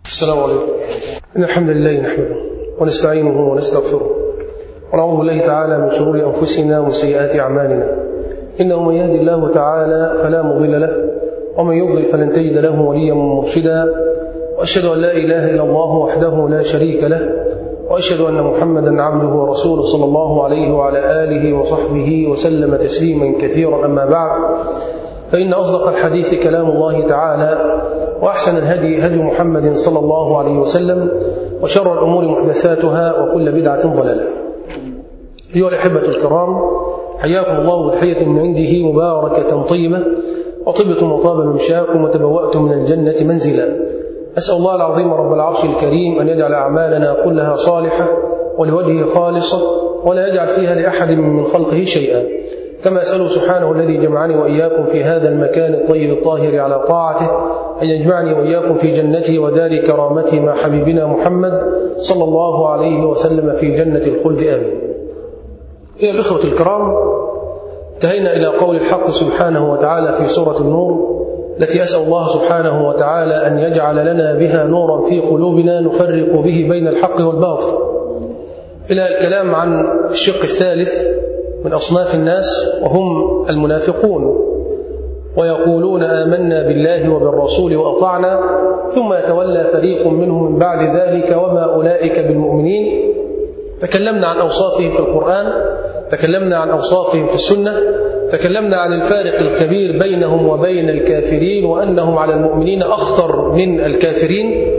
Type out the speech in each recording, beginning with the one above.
السلام عليكم إن الحمد لله نحمده ونستعينه ونستغفره ونعوذ بالله تعالى من شرور أنفسنا ومن سيئات أعمالنا إنه من يهدي الله تعالى فلا مضل له ومن يضلل فلن تجد له وليا مرشدا وأشهد أن لا إله إلا الله وحده لا شريك له وأشهد أن محمدا عبده ورسوله صلى الله عليه وعلى آله وصحبه وسلم تسليما كثيرا أما بعد فإن أصدق الحديث كلام الله تعالى وأحسن الهدي هدي محمد صلى الله عليه وسلم وشر الأمور محدثاتها وكل بدعة ضلالة أيها الأحبة الكرام حياكم الله بتحية من عنده مباركة طيبة وطبتم وطاب ممشاكم وتبوأتم من الجنة منزلا أسأل الله العظيم رب العرش الكريم أن يجعل أعمالنا كلها صالحة ولوجهه خالصة ولا يجعل فيها لأحد من خلقه شيئا كما أسأله سبحانه الذي جمعني وإياكم في هذا المكان الطيب الطاهر على طاعته أن يجمعني وإياكم في جنته ودار كرامته مع حبيبنا محمد صلى الله عليه وسلم في جنة الخلد آمين أيها الإخوة الكرام انتهينا إلى قول الحق سبحانه وتعالى في سورة النور التي أسأل الله سبحانه وتعالى أن يجعل لنا بها نورا في قلوبنا نفرق به بين الحق والباطل إلى الكلام عن الشق الثالث من أصناف الناس وهم المنافقون ويقولون آمنا بالله وبالرسول وأطعنا ثم يتولى فريق منهم من بعد ذلك وما أولئك بالمؤمنين تكلمنا عن أوصافهم في القرآن تكلمنا عن أوصافهم في السنة تكلمنا عن الفارق الكبير بينهم وبين الكافرين وأنهم على المؤمنين أخطر من الكافرين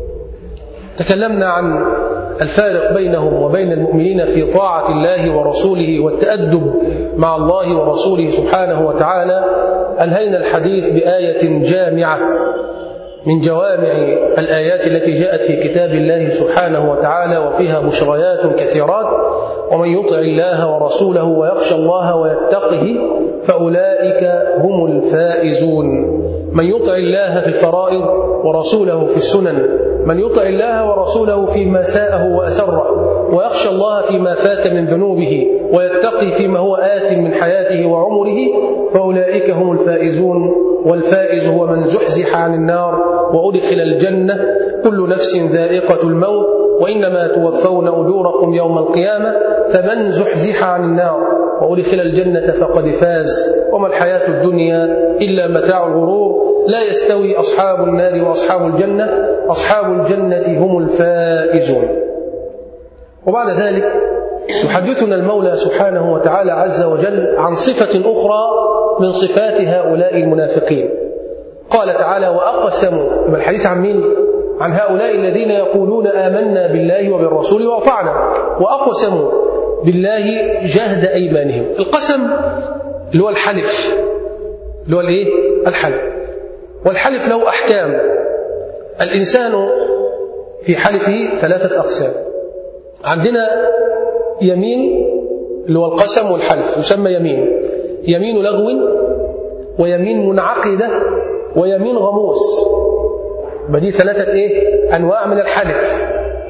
تكلمنا عن الفارق بينهم وبين المؤمنين في طاعة الله ورسوله والتأدب مع الله ورسوله سبحانه وتعالى أنهينا الحديث بآية جامعة من جوامع الآيات التي جاءت في كتاب الله سبحانه وتعالى وفيها بشريات كثيرات ومن يطع الله ورسوله ويخشى الله ويتقه فأولئك هم الفائزون من يطع الله في الفرائض ورسوله في السنن من يطع الله ورسوله فيما ساءه وأسره ويخشى الله فيما فات من ذنوبه ويتقي فيما هو آت من حياته وعمره فأولئك هم الفائزون والفائز هو من زحزح عن النار وأدخل الجنة كل نفس ذائقة الموت وإنما توفون أجوركم يوم القيامة فمن زحزح عن النار وأدخل الجنة فقد فاز وما الحياة الدنيا إلا متاع الغرور لا يستوي أصحاب النار وأصحاب الجنة أصحاب الجنة هم الفائزون وبعد ذلك يحدثنا المولى سبحانه وتعالى عز وجل عن صفة أخرى من صفات هؤلاء المنافقين قال تعالى وأقسموا يبقى الحديث عن مين؟ عن هؤلاء الذين يقولون آمنا بالله وبالرسول وأطعنا وأقسموا بالله جهد أيمانهم القسم اللي هو الحلف اللي هو الايه؟ الحلف والحلف له أحكام الإنسان في حلفه ثلاثة أقسام عندنا يمين اللي هو القسم والحلف يسمى يمين يمين لغو ويمين منعقدة ويمين غموس بدي ثلاثة إيه؟ أنواع من الحلف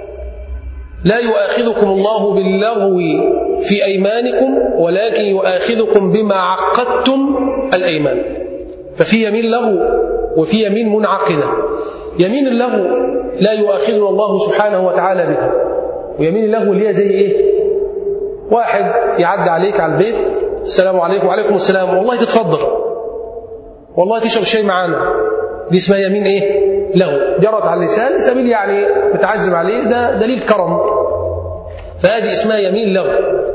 لا يؤاخذكم الله باللغو في أيمانكم ولكن يؤاخذكم بما عقدتم الأيمان ففي يمين لغو وفي يمين منعقدة يمين اللغو لا يؤاخذنا الله سبحانه وتعالى بها ويمين اللغو اللي هي زي إيه؟ واحد يعدي عليك على البيت السلام عليكم وعليكم السلام والله تتفضل والله تشرب شيء معانا دي اسمها يمين ايه لغو جرت على اللسان سبيل يعني بتعزم عليه ده دليل كرم فهذه اسمها يمين لغو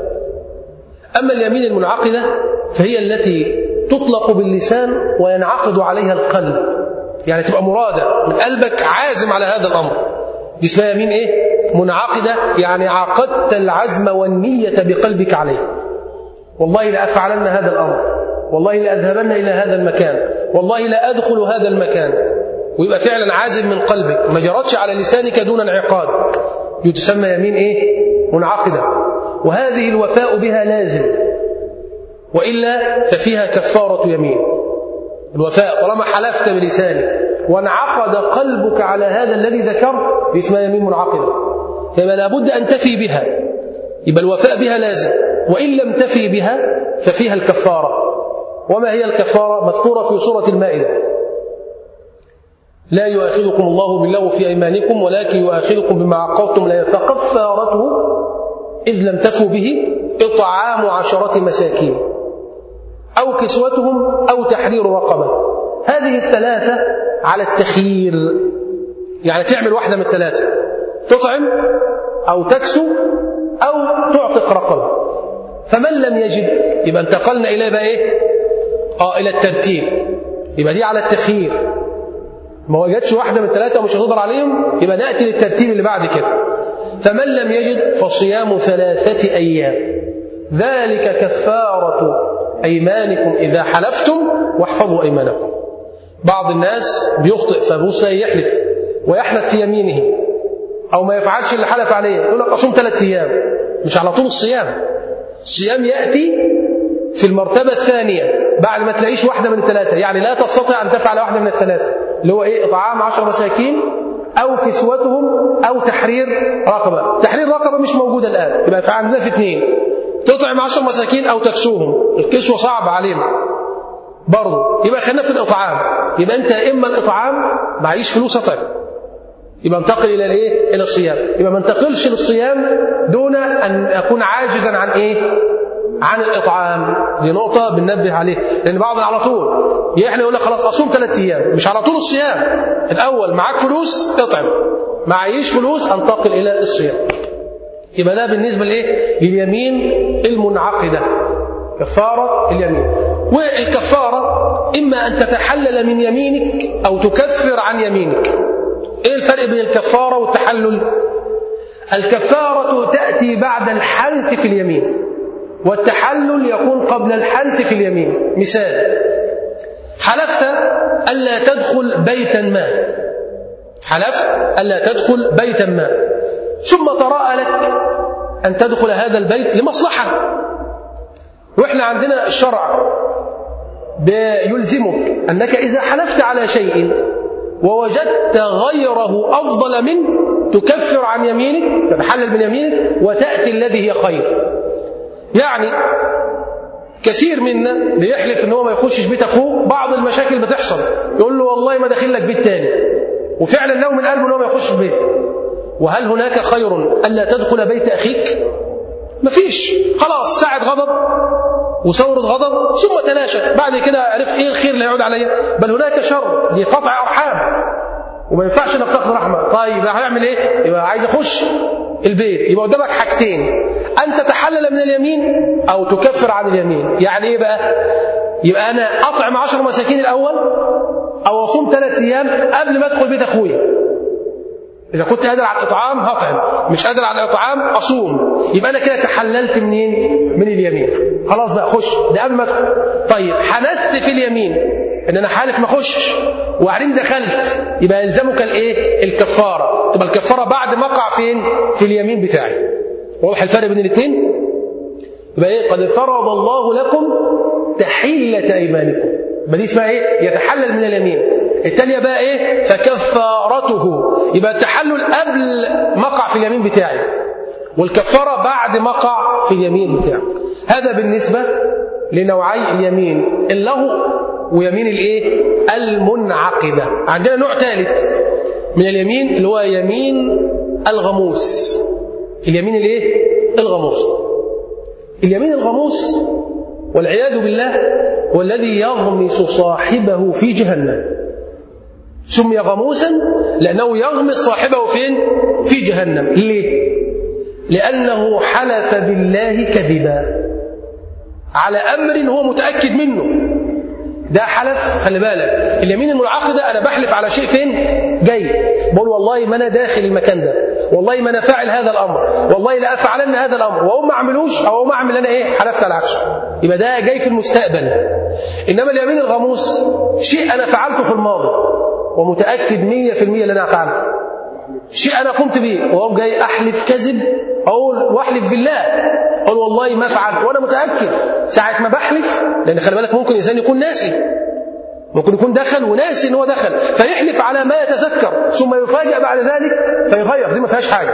اما اليمين المنعقده فهي التي تطلق باللسان وينعقد عليها القلب يعني تبقى مراده من قلبك عازم على هذا الامر دي اسمها يمين ايه منعقده يعني عقدت العزم والنيه بقلبك عليه والله لأفعلن هذا الأمر والله لأذهبن إلى هذا المكان والله لا أدخل هذا المكان ويبقى فعلا عازم من قلبك ما جرتش على لسانك دون انعقاد يتسمى يمين إيه؟ منعقدة وهذه الوفاء بها لازم وإلا ففيها كفارة يمين الوفاء طالما حلفت بلسانك وانعقد قلبك على هذا الذي ذكرت اسمها يمين منعقدة فما لابد أن تفي بها يبقى الوفاء بها لازم وإن لم تفي بها ففيها الكفارة وما هي الكفارة مذكورة في سورة المائدة لا يؤاخذكم الله باللغو في أيمانكم ولكن يؤاخذكم بما عقدتم لا فكفارته إذ لم تفوا به إطعام عشرة مساكين أو كسوتهم أو تحرير رقبة هذه الثلاثة على التخيير يعني تعمل واحدة من الثلاثة تطعم أو تكسو أو تعتق رقبة فمن لم يجد يبقى انتقلنا إلى بقى إيه؟ آه إلى الترتيب يبقى دي على التخيير ما وجدش واحدة من الثلاثة ومش هتقدر عليهم يبقى نأتي للترتيب اللي بعد كده فمن لم يجد فصيام ثلاثة أيام ذلك كفارة أيمانكم إذا حلفتم واحفظوا أيمانكم بعض الناس بيخطئ فبوس يحلف ويحلف في يمينه أو ما يفعلش اللي حلف عليه يقول لك أصوم ثلاثة أيام مش على طول الصيام الصيام يأتي في المرتبة الثانية بعد ما تلاقيش واحدة من الثلاثة يعني لا تستطيع أن تفعل واحدة من الثلاثة اللي هو إيه إطعام عشر مساكين أو كسوتهم أو تحرير رقبة تحرير رقبة مش موجودة الآن يبقى في عندنا في اثنين تطعم عشر مساكين أو تكسوهم الكسوة صعب علينا برضه يبقى خلينا في الإطعام يبقى أنت إما الإطعام معيش فلوس أطعم يبقى انتقل إلى الإيه؟ إلى الصيام يبقى ما انتقلش للصيام دون أن أكون عاجزا عن إيه؟ عن الإطعام دي نقطة بننبه عليها لأن بعضنا على طول يحلى يقول لك خلاص أصوم ثلاث أيام مش على طول الصيام الأول معاك فلوس اطعم معيش فلوس انتقل إلى الصيام يبقى ده بالنسبة لإيه؟ لليمين المنعقدة كفارة اليمين والكفارة إما أن تتحلل من يمينك أو تكفر عن يمينك إيه الفرق بين الكفارة والتحلل؟ الكفارة تأتي بعد الحنث في اليمين والتحلل يكون قبل الحنث في اليمين مثال حلفت ألا تدخل بيتا ما حلفت ألا تدخل بيتا ما ثم تراءى لك أن تدخل هذا البيت لمصلحة وإحنا عندنا الشرع يلزمك أنك إذا حلفت على شيء ووجدت غيره أفضل منه تكفر عن يمينك تتحلل من يمينك وتأتي الذي هي خير يعني كثير منا بيحلف ان هو ما يخشش بيت اخوه بعض المشاكل بتحصل يقول له والله ما داخل لك بيت تاني وفعلا له من قلبه ان هو ما يخش بيت وهل هناك خير الا تدخل بيت اخيك مفيش خلاص ساعة غضب وثورة غضب ثم تلاشى بعد كده عرفت ايه الخير اللي هيعود عليا بل هناك شر لقطع ارحام وما ينفعش انك تاخد رحمه طيب هيعمل ايه يبقى عايز اخش البيت يبقى قدامك حاجتين ان تتحلل من اليمين او تكفر عن اليمين يعني ايه بقى يبقى انا اطعم عشر مساكين الاول او اصوم ثلاث ايام قبل ما ادخل بيت اخويا إذا كنت قادر على الإطعام هطعم مش قادر على الإطعام أصوم يبقى أنا كده تحللت منين؟ من اليمين خلاص بقى خش ده قبل ما أدخل طيب حنست في اليمين إن أنا حالف ما أخشش وبعدين دخلت يبقى يلزمك الإيه؟ الكفارة تبقى الكفارة بعد ما أقع فين؟ في اليمين بتاعي واضح الفرق بين الاثنين؟ يبقى إيه؟ قد فرض الله لكم تحلة أيمانكم يبقى دي اسمها إيه؟ يتحلل من اليمين الثانية بقى ايه فكفارته يبقى التحلل قبل مقع في اليمين بتاعي والكفارة بعد مقع في اليمين بتاعي هذا بالنسبة لنوعي اليمين اللغو ويمين الايه المنعقدة عندنا نوع ثالث من اليمين اللي هو يمين الغموس اليمين الايه الغموس اليمين الغموس والعياذ بالله هو الذي يغمس صاحبه في جهنم سمي غموسا لأنه يغمس صاحبه فين؟ في جهنم ليه؟ لأنه حلف بالله كذبا على أمر هو متأكد منه ده حلف خلي بالك اليمين المنعقدة أنا بحلف على شيء فين جاي بقول والله ما أنا داخل المكان ده والله ما أنا فاعل هذا الأمر والله لا أفعلن هذا الأمر وأقوم ما أعملوش أو أقوم أعمل أنا إيه حلفت على عكسه يبقى ده جاي في المستقبل إنما اليمين الغموس شيء أنا فعلته في الماضي ومتأكد مية في المية اللي أنا فعلته شيء أنا قمت به وأقوم جاي أحلف كذب أقول وأحلف بالله أقول والله ما فعلت وأنا متأكد ساعة ما بحلف لأن خلي بالك ممكن إنسان يكون ناسي ممكن يكون دخل وناسي ان هو دخل فيحلف على ما يتذكر ثم يفاجأ بعد ذلك فيغير دي ما فيهاش حاجة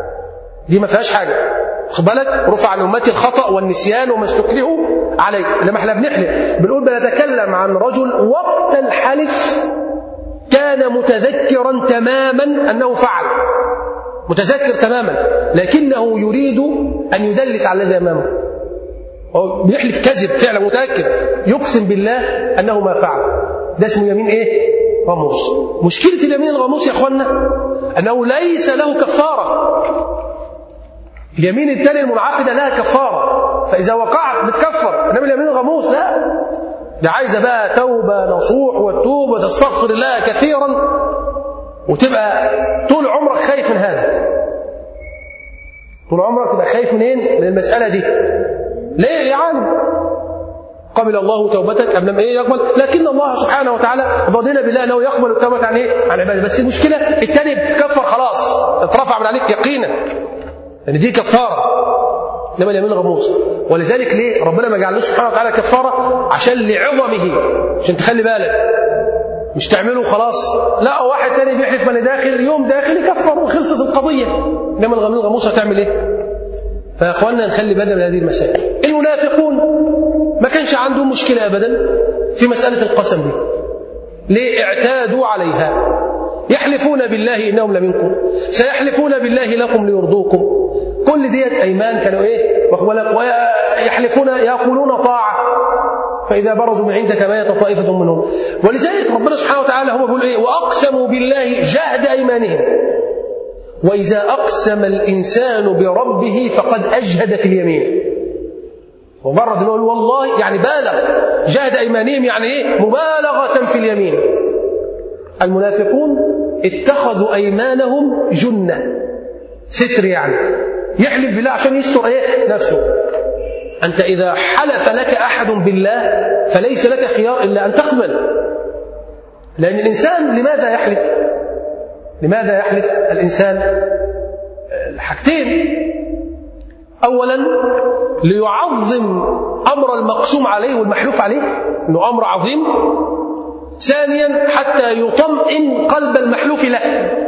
دي ما فيهاش حاجة خد بالك رفع عن أمتي الخطأ والنسيان وما استكرهوا عليه لما احنا بنحلف بنقول بنتكلم عن رجل وقت الحلف كان كان متذكرا تماما أنه فعل متذكر تماما لكنه يريد أن يدلس على الذي أمامه هو بيحلف كذب فعلا متأكد يقسم بالله أنه ما فعل ده اسمه يمين إيه؟ غموس مشكلة اليمين الغموس يا أخوانا أنه ليس له كفارة اليمين التاني المنعقدة لها كفارة فإذا وقعت بتكفر إنما اليمين الغموس لا ده عايزة بقى توبة نصوح وتوب وتستغفر الله كثيرا وتبقى طول عمرك خايف من هذا طول عمرك تبقى خايف منين؟ من المسألة دي ليه يا عالم قبل الله توبتك أم لم إيه يقبل لكن الله سبحانه وتعالى ظننا بالله أنه يقبل التوبة عن إيه عن عباده بس المشكلة الثاني بتكفر خلاص اترفع من عليك يقينا لأن دي كفارة إنما اليمين غموس ولذلك ليه ربنا ما جعلوش سبحانه وتعالى كفارة عشان لعظمه عشان تخلي بالك مش تعمله خلاص لا واحد تاني بيحلف من داخل يوم داخل يكفر وخلصت القضية إنما الغمين الغموس هتعمل إيه فيا اخواننا نخلي بالنا من هذه المسائل المنافقون ما كانش عندهم مشكلة أبدا في مسألة القسم دي ليه اعتادوا عليها يحلفون بالله إنهم لمنكم سيحلفون بالله لكم ليرضوكم كل ديت أيمان كانوا إيه ويحلفون يقولون طاعة فإذا برزوا من عندك ميت طائفة منهم ولذلك ربنا سبحانه وتعالى هو بيقول إيه وأقسموا بالله جهد أيمانهم وإذا أقسم الإنسان بربه فقد أجهد في اليمين ومجرد نقول والله يعني بالغ جهد أيمانهم يعني إيه مبالغة في اليمين المنافقون اتخذوا أيمانهم جنة ستر يعني يحلف بالله عشان يستر إيه نفسه أنت إذا حلف لك أحد بالله فليس لك خيار إلا أن تقبل لأن الإنسان لماذا يحلف لماذا يحلف الإنسان حاجتين أولا ليعظم أمر المقسوم عليه والمحلوف عليه أنه أمر عظيم ثانيا حتى يطمئن قلب المحلوف له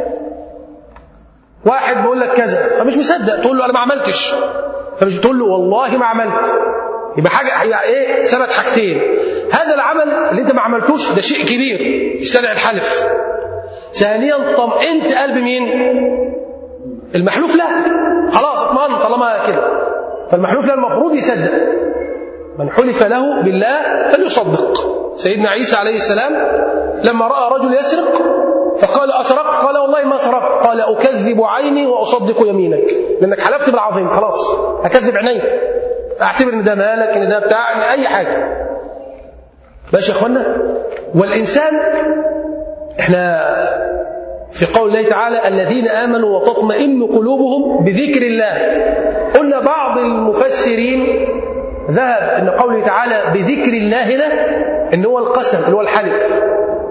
واحد بيقول لك كذا فمش مصدق تقول له أنا ما عملتش فمش بتقول له والله ما عملت يبقى حاجة يعني ايه ثبت حاجتين هذا العمل اللي انت ما عملتوش ده شيء كبير يستدعي الحلف ثانيا طمئنت قلب مين المحلوف له خلاص اطمئن طالما كده فالمحلوف له المفروض يصدق من حلف له بالله فليصدق سيدنا عيسى عليه السلام لما راى رجل يسرق فقال اسرقت قال والله ما سرقت قال اكذب عيني واصدق يمينك لانك حلفت بالعظيم خلاص اكذب عيني اعتبر ان ده مالك ان ده بتاع إن اي حاجه ماشي يا اخوانا والانسان احنا في قول الله تعالى الذين امنوا وتطمئن قلوبهم بذكر الله قلنا بعض المفسرين ذهب ان قوله تعالى بذكر الله ده ان هو القسم اللي هو الحلف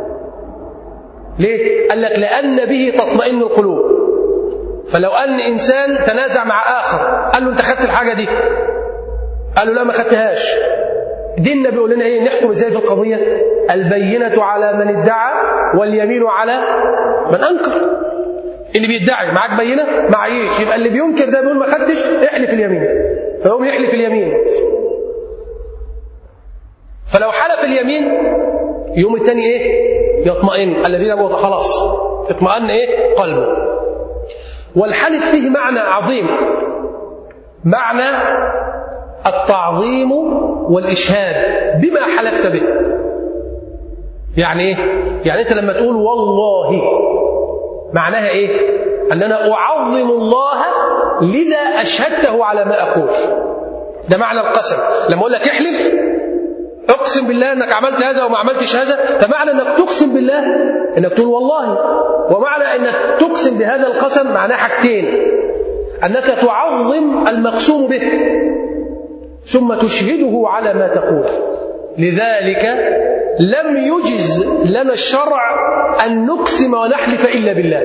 ليه قال لك لان به تطمئن القلوب فلو ان انسان تنازع مع اخر قال له انت خدت الحاجه دي قال له لا ما خدتهاش ديننا بيقول لنا ايه نحكم ازاي في القضيه البينه على من ادعى واليمين على من انكر اللي بيدعي معاك بينه معيش يبقى اللي بينكر ده بيقول ما خدتش احلف اليمين فيقوم يحلف اليمين فلو حلف اليمين يوم الثاني ايه يطمئن الذين ابوا خلاص اطمئن ايه قلبه والحلف فيه معنى عظيم معنى التعظيم والإشهاد بما حلفت به يعني ايه يعني انت لما تقول والله معناها ايه ان انا اعظم الله لذا اشهدته على ما اقول ده معنى القسم لما اقول لك احلف اقسم بالله انك عملت هذا وما عملتش هذا فمعنى انك تقسم بالله انك تقول والله ومعنى انك تقسم بهذا القسم معناه حاجتين انك تعظم المقسوم به ثم تشهده على ما تقول لذلك لم يجز لنا الشرع أن نقسم ونحلف إلا بالله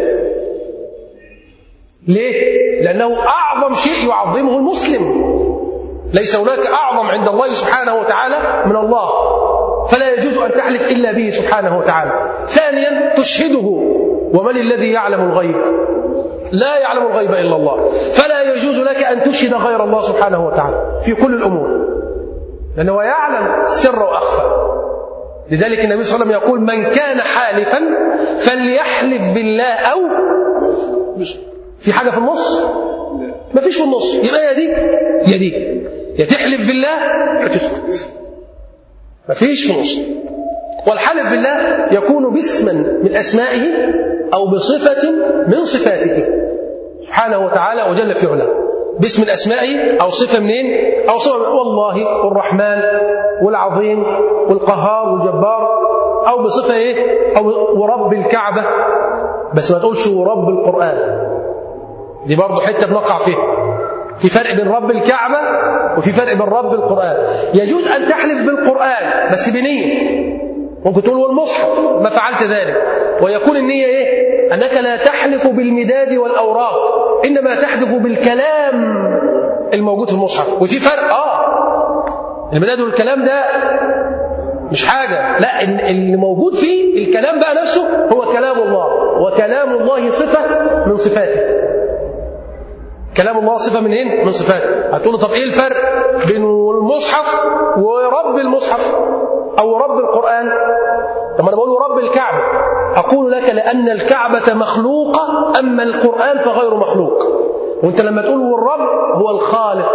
ليه؟ لأنه أعظم شيء يعظمه المسلم ليس هناك أعظم عند الله سبحانه وتعالى من الله فلا يجوز أن تحلف إلا به سبحانه وتعالى ثانيا تشهده ومن الذي يعلم الغيب لا يعلم الغيب إلا الله فلا يجوز لك أن تشهد غير الله سبحانه وتعالى في كل الأمور لأنه يعلم سر وأخفى لذلك النبي صلى الله عليه وسلم يقول من كان حالفا فليحلف بالله أو في حاجة في النص ما فيش في النص يبقى يا دي يا دي يا تحلف بالله يا تسكت ما فيش في النص والحلف بالله يكون باسما من أسمائه أو بصفة من صفاته سبحانه وتعالى وجل في علاه باسم الأسماء أو صفة منين أو صفة والله والرحمن والعظيم والقهار والجبار أو بصفة إيه أو ورب الكعبة بس ما تقولش ورب القرآن دي برضه حتة بنقع فيها في فرق بين رب الكعبة وفي فرق بين رب القرآن يجوز أن تحلف بالقرآن بس بنية ممكن تقول والمصحف ما فعلت ذلك ويكون النية إيه أنك لا تحلف بالمداد والأوراق إنما تحلف بالكلام الموجود في المصحف وفي فرق آه المداد والكلام ده مش حاجة لا اللي موجود فيه الكلام بقى نفسه هو كلام الله وكلام الله صفة من صفاته كلام الله صفة من ايه؟ من صفاته هتقول له طب ايه الفرق بين المصحف ورب المصحف او رب القرآن طب انا بقول رب الكعبة اقول لك لان الكعبة مخلوقة اما القرآن فغير مخلوق وانت لما تقول الرب هو الخالق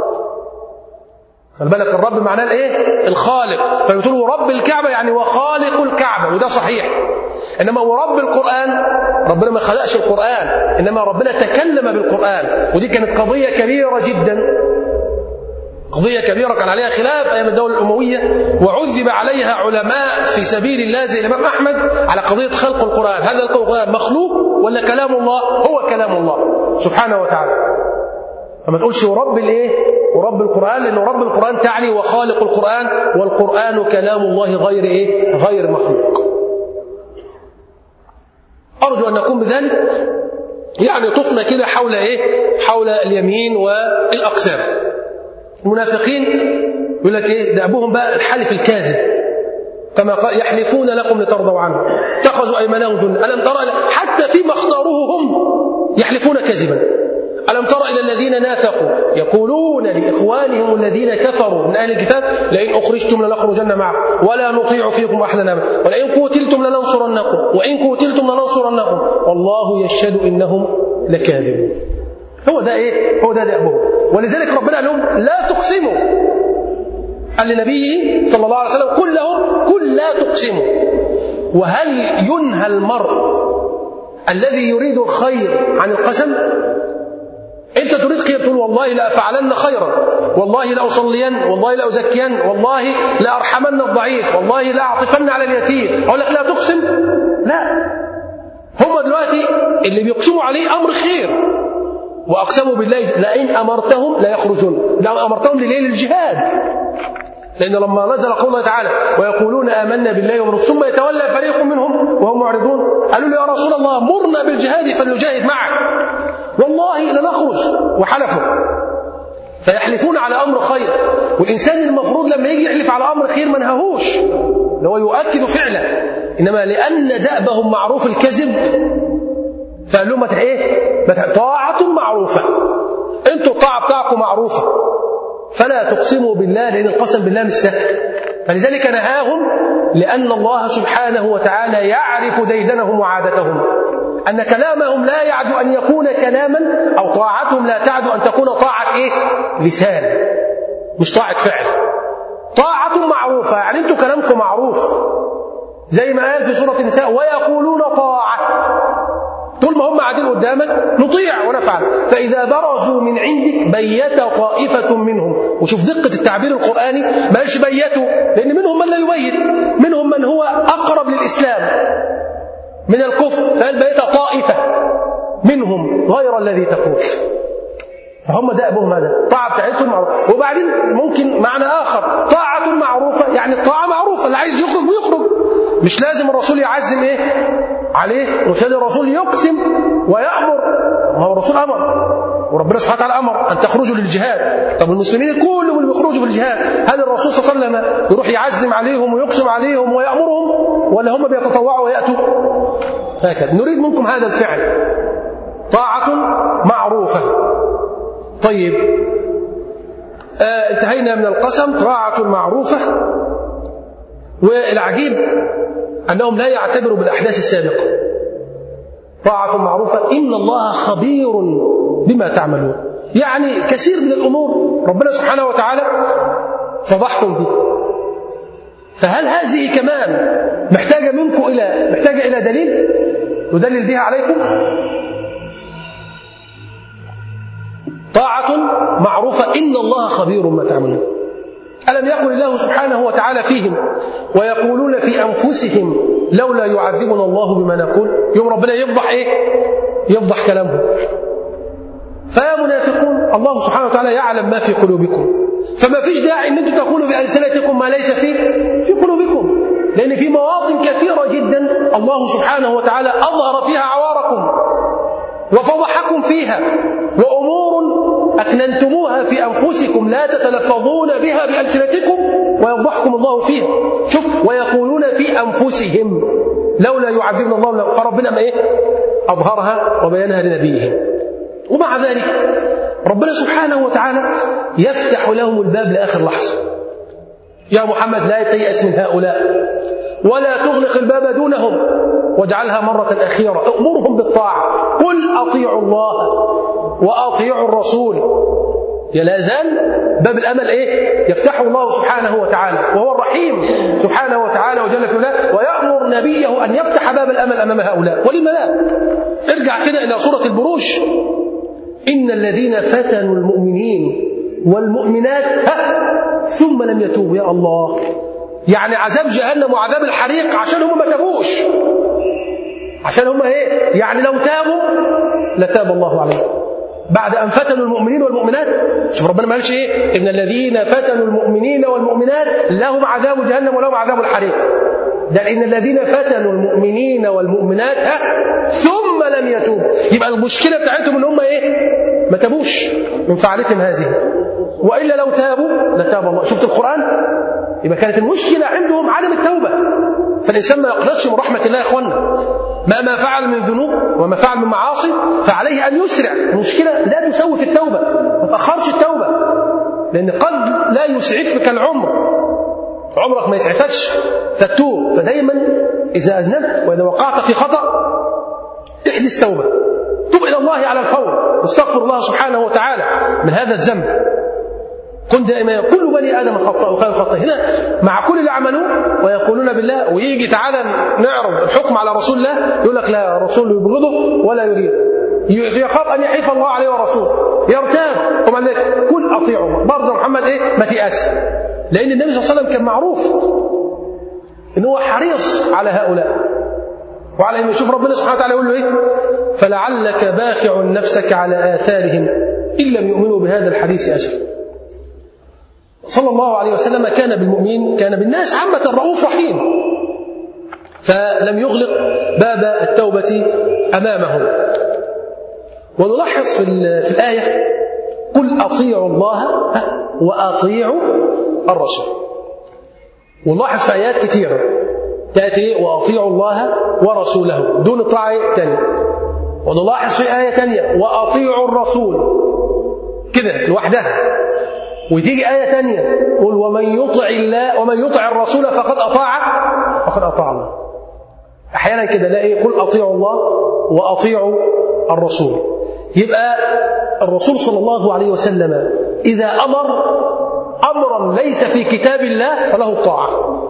خلي بالك الرب معناه الايه الخالق فلما تقول رب الكعبة يعني وخالق الكعبة وده صحيح انما ورب القرآن ربنا ما خلقش القرآن انما ربنا تكلم بالقرآن ودي كانت قضية كبيرة جدا قضية كبيرة كان عليها خلاف أيام الدولة الأموية وعذب عليها علماء في سبيل الله زي الإمام أحمد على قضية خلق القرآن هذا القرآن مخلوق ولا كلام الله هو كلام الله سبحانه وتعالى فما تقولش ورب الايه ورب القرآن لأنه رب القرآن تعني وخالق القرآن والقرآن كلام الله غير ايه غير مخلوق أرجو أن نكون بذلك يعني طفنا كده حول ايه حول اليمين والأقسام المنافقين يقول لك ايه ده ابوهم بقى الحلف الكاذب كما قال يحلفون لكم لترضوا عنه اتخذوا ايمانهم جنة الم ترى حتى فيما اختاروه هم يحلفون كذبا الم تر الى الذين نافقوا يقولون لاخوانهم الذين كفروا من اهل الكتاب لئن اخرجتم لنخرجن معكم ولا نطيع فيكم احدا ابدا ولئن قتلتم لننصرنكم وان قتلتم لننصرنكم والله يشهد انهم لكاذبون هو ده ايه هو ده دأبهم ولذلك ربنا قال لهم لا تقسموا قال لنبيه صلى الله عليه وسلم قل لهم قل لا تقسموا وهل ينهى المرء الذي يريد الخير عن القسم انت تريد خير تقول والله لافعلن خيرا والله لاصلين والله لازكين والله لارحمن الضعيف والله لاعطفن على اليتيم اقول لك لا تقسم لا هم دلوقتي اللي بيقسموا عليه امر خير واقسموا بالله لئن امرتهم لا يخرجون لو امرتهم لليل الجهاد لان لما نزل قول الله تعالى ويقولون امنا بالله ورسوله ثم يتولى فريق منهم وهم معرضون قالوا له يا رسول الله مرنا بالجهاد فلنجاهد معك والله لنخرج وحلفوا فيحلفون على امر خير والانسان المفروض لما يجي يحلف على امر خير ما نهاهوش اللي هو يؤكد فعلا انما لان دأبهم معروف الكذب فقال لهم ايه طاعة معروفة انتوا الطاعة بتاعكم معروفة فلا تقسموا بالله لأن القسم بالله مش سهل فلذلك نهاهم لأن الله سبحانه وتعالى يعرف ديدنهم وعادتهم أن كلامهم لا يعد أن يكون كلاما أو طاعتهم لا تعد أن تكون طاعة إيه؟ لسان مش طاعة فعل طاعة معروفة يعني أنتوا كلامكم معروف زي ما قال في سورة النساء ويقولون طاعة طول ما هم قاعدين قدامك نطيع ونفعل فإذا برزوا من عندك بيت طائفة منهم وشوف دقة التعبير القرآني ما قالش بيتوا لأن منهم من لا يبيت منهم من هو أقرب للإسلام من الكفر فقال بيت طائفة منهم غير الذي تقول فهم دأبهم هذا الطاعة بتاعتهم معروفة وبعدين ممكن معنى آخر طاعة معروفة يعني الطاعة معروفة اللي عايز يخرج ويخرج مش لازم الرسول يعزم ايه عليه مش لازم الرسول يقسم ويأمر ما هو الرسول أمر وربنا سبحانه وتعالى أمر أن تخرجوا للجهاد طب المسلمين كلهم اللي بيخرجوا بالجهاد هل الرسول صلى الله عليه وسلم يروح يعزم عليهم ويقسم عليهم ويأمرهم ولا هم بيتطوعوا ويأتوا هكذا نريد منكم هذا الفعل طاعة معروفة طيب آه انتهينا من القسم طاعة معروفة والعجيب أنهم لا يعتبروا بالأحداث السابقة طاعة معروفة إن الله خبير بما تعملون يعني كثير من الأمور ربنا سبحانه وتعالى فضحكم به فهل هذه كمان محتاجة منكم إلى محتاجة إلى دليل يدلل بها عليكم طاعة معروفة إن الله خبير ما تعملون ألم يقل الله سبحانه وتعالى فيهم ويقولون في أنفسهم لولا يعذبنا الله بما نقول يوم ربنا يفضح إيه يفضح كلامهم فيا منافقون الله سبحانه وتعالى يعلم ما في قلوبكم فما فيش داعي ان انتم تقولوا بألسنتكم ما ليس في في قلوبكم لأن في مواطن كثيرة جدا الله سبحانه وتعالى أظهر فيها عواركم وفضحكم فيها وأمور أكننتموها في أنفسكم لا تتلفظون بها بألسنتكم ويفضحكم الله فيها شوف ويقولون في أنفسهم لولا يعذبنا الله فربنا ما إيه أظهرها وبينها لنبيه ومع ذلك ربنا سبحانه وتعالى يفتح لهم الباب لآخر لحظة يا محمد لا تيأس من هؤلاء ولا تغلق الباب دونهم واجعلها مرة أخيرة أمرهم بالطاعة قل أطيعوا الله وأطيعوا الرسول يا لا زال باب الأمل إيه يفتحه الله سبحانه وتعالى وهو الرحيم سبحانه وتعالى وجل في علاه ويأمر نبيه أن يفتح باب الأمل أمام هؤلاء ولم لا ارجع كده إلى سورة البروج إن الذين فتنوا المؤمنين والمؤمنات ها ثم لم يتوبوا يا الله يعني عذاب جهنم وعذاب الحريق عشان هم ما تابوش عشان هم ايه يعني لو تابوا لتاب الله عليهم بعد ان فتنوا المؤمنين والمؤمنات شوف ربنا ما قالش ايه ان الذين فتنوا المؤمنين والمؤمنات لهم عذاب جهنم ولهم عذاب الحريق ده ان الذين فتنوا المؤمنين والمؤمنات ها ثم لم يتوبوا يبقى المشكله بتاعتهم ان هم ايه ما تابوش من فعلتهم هذه والا لو تابوا لتاب الله شفت القران يبقى كانت المشكله عندهم عدم التوبه فالانسان ما يقنطش من رحمه الله يا اخوانا ما ما فعل من ذنوب وما فعل من معاصي فعليه ان يسرع المشكله لا تسوي في التوبه ما تاخرش التوبه لان قد لا يسعفك العمر عمرك ما يسعفكش فتوب فدايما اذا اذنبت واذا وقعت في خطا احدث توبه توب الى الله على الفور واستغفر الله سبحانه وتعالى من هذا الذنب كن دائما كل بني ادم خطاء وخير خطاء هنا مع كل اللي عملوه ويقولون بالله ويجي تعالى نعرض الحكم على رسول الله يقول لك لا رسول يبغضه ولا يريد يخاف ان يحيف الله عليه ورسوله يرتاب ومع ذلك كل اطيعوا الله برضه محمد ايه ما تيأس لان النبي صلى الله عليه وسلم كان معروف ان هو حريص على هؤلاء وعلى ان يشوف ربنا سبحانه وتعالى يقول له ايه فلعلك باخع نفسك على اثارهم ان لم يؤمنوا بهذا الحديث اسفا صلى الله عليه وسلم كان بالمؤمنين كان بالناس عامة رؤوف رحيم فلم يغلق باب التوبة أمامهم ونلاحظ في, في الآية قل أطيعوا الله وأطيعوا الرسول ونلاحظ في آيات كثيرة تأتي وأطيعوا الله ورسوله دون طاعة تانية ونلاحظ في آية تانية وأطيعوا الرسول كده لوحدها وتيجي آية تانية قل ومن يطع الله ومن يطع الرسول فقد أطاع فقد أطاع الله أحيانا كده لاقي قل أطيعوا الله وأطيعوا الرسول يبقى الرسول صلى الله عليه وسلم إذا أمر أمرا ليس في كتاب الله فله الطاعة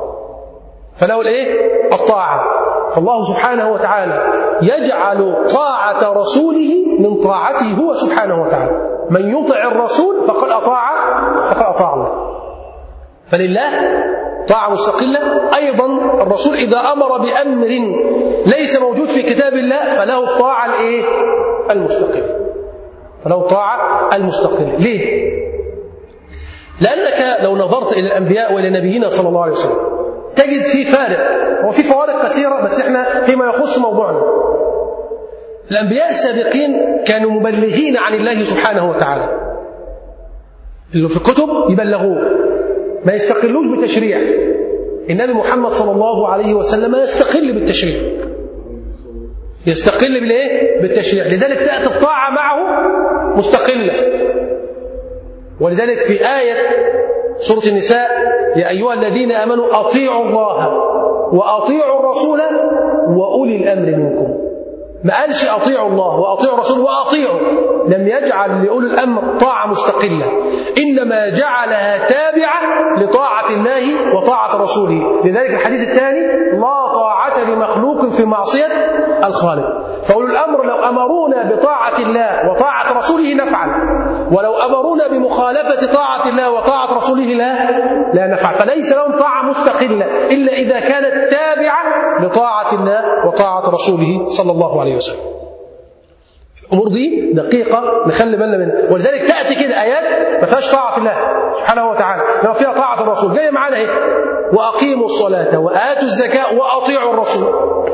فله الإيه؟ الطاعة فالله سبحانه وتعالى يجعل طاعة رسوله من طاعته هو سبحانه وتعالى من يطع الرسول فقد أطاع فقد أطاع الله فلله طاعة مستقلة أيضا الرسول إذا أمر بأمر ليس موجود في كتاب الله فله الطاعة الإيه؟ المستقلة فله الطاعة المستقلة ليه؟ لأنك لو نظرت إلى الأنبياء وإلى نبينا صلى الله عليه وسلم تجد في فارق هو في فوارق كثيرة بس احنا فيما يخص موضوعنا الأنبياء السابقين كانوا مبلغين عن الله سبحانه وتعالى اللي في الكتب يبلغوه ما يستقلوش بتشريع النبي محمد صلى الله عليه وسلم يستقل بالتشريع يستقل بالايه بالتشريع لذلك تأتي الطاعة معه مستقلة ولذلك في آية سورة النساء يا أيها الذين آمنوا أطيعوا الله وأطيعوا الرسول وأولي الأمر منكم ما قالش أطيعوا الله وأطيعوا الرسول وأطيعوا لم يجعل لأولي الأمر طاعة مستقلة إنما جعلها تابعة لطاعة الله وطاعة رسوله لذلك الحديث الثاني لا طاعة لمخلوق في معصية الخالق فأولي الأمر لو أمرونا بطاعة الله وطاعة رسوله نفعل ولو أمرونا بمخالفة طاعة الله وطاعة رسوله لا لا نفعل فليس لهم طاعة مستقلة إلا إذا كانت تابعة لطاعة الله وطاعة رسوله صلى الله عليه وسلم الامور دي دقيقه نخلي بالنا منها ولذلك تاتي كده ايات ما فيهاش طاعه الله سبحانه وتعالى لو فيها طاعه الرسول جايه معانا اهي واقيموا الصلاه واتوا الزكاه واطيعوا الرسول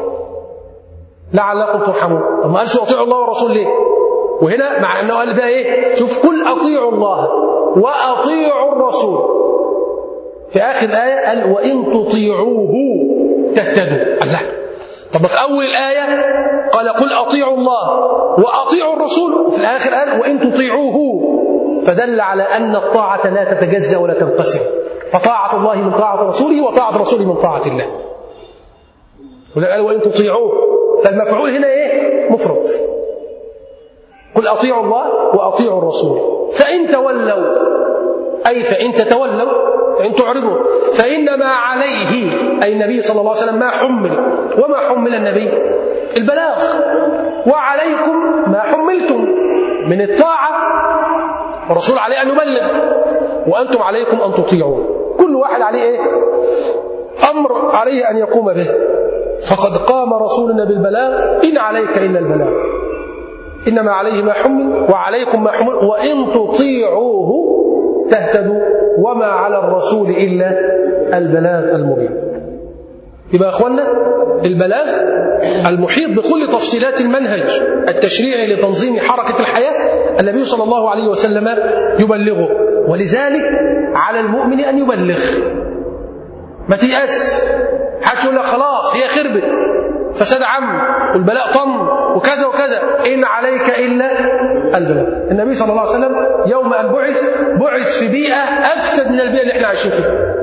لعلكم ترحمون طب ما قالش اطيعوا الله والرسول ليه وهنا مع انه قال بقى ايه شوف قل اطيعوا الله واطيعوا الرسول في اخر الايه قال وان تطيعوه تهتدوا الله طب في أول الآية قال قل أطيعوا الله وأطيعوا الرسول وفي الآخر قال وإن تطيعوه فدل على أن الطاعة لا تتجزأ ولا تنقسم فطاعة الله من طاعة رسوله وطاعة رسوله من طاعة الله وده قال وإن تطيعوه فالمفعول هنا إيه؟ مفرد قل أطيعوا الله وأطيعوا الرسول فإن تولوا أي فإن تتولوا فإن تعرضوا فإنما عليه أي النبي صلى الله عليه وسلم ما حمل وما حمل النبي البلاغ وعليكم ما حملتم من الطاعة الرسول عليه أن يبلغ وأنتم عليكم أن تطيعوا كل واحد عليه إيه؟ أمر عليه أن يقوم به فقد قام رسولنا بالبلاغ إن عليك إلا البلاغ إنما عليه ما حمل وعليكم ما حمل وإن تطيعوه تهتدوا وما على الرسول إلا البلاغ المبين يبقى أخوانا البلاغ المحيط بكل تفصيلات المنهج التشريعي لتنظيم حركة الحياة النبي صلى الله عليه وسلم يبلغه ولذلك على المؤمن أن يبلغ ما تيأس حدش يقول لك خلاص هي خربت فساد عم والبلاء طم وكذا وكذا إن عليك إلا البلاء النبي صلى الله عليه وسلم يوم أن بعث بعث في بيئة أفسد من البيئة اللي احنا عايشين فيها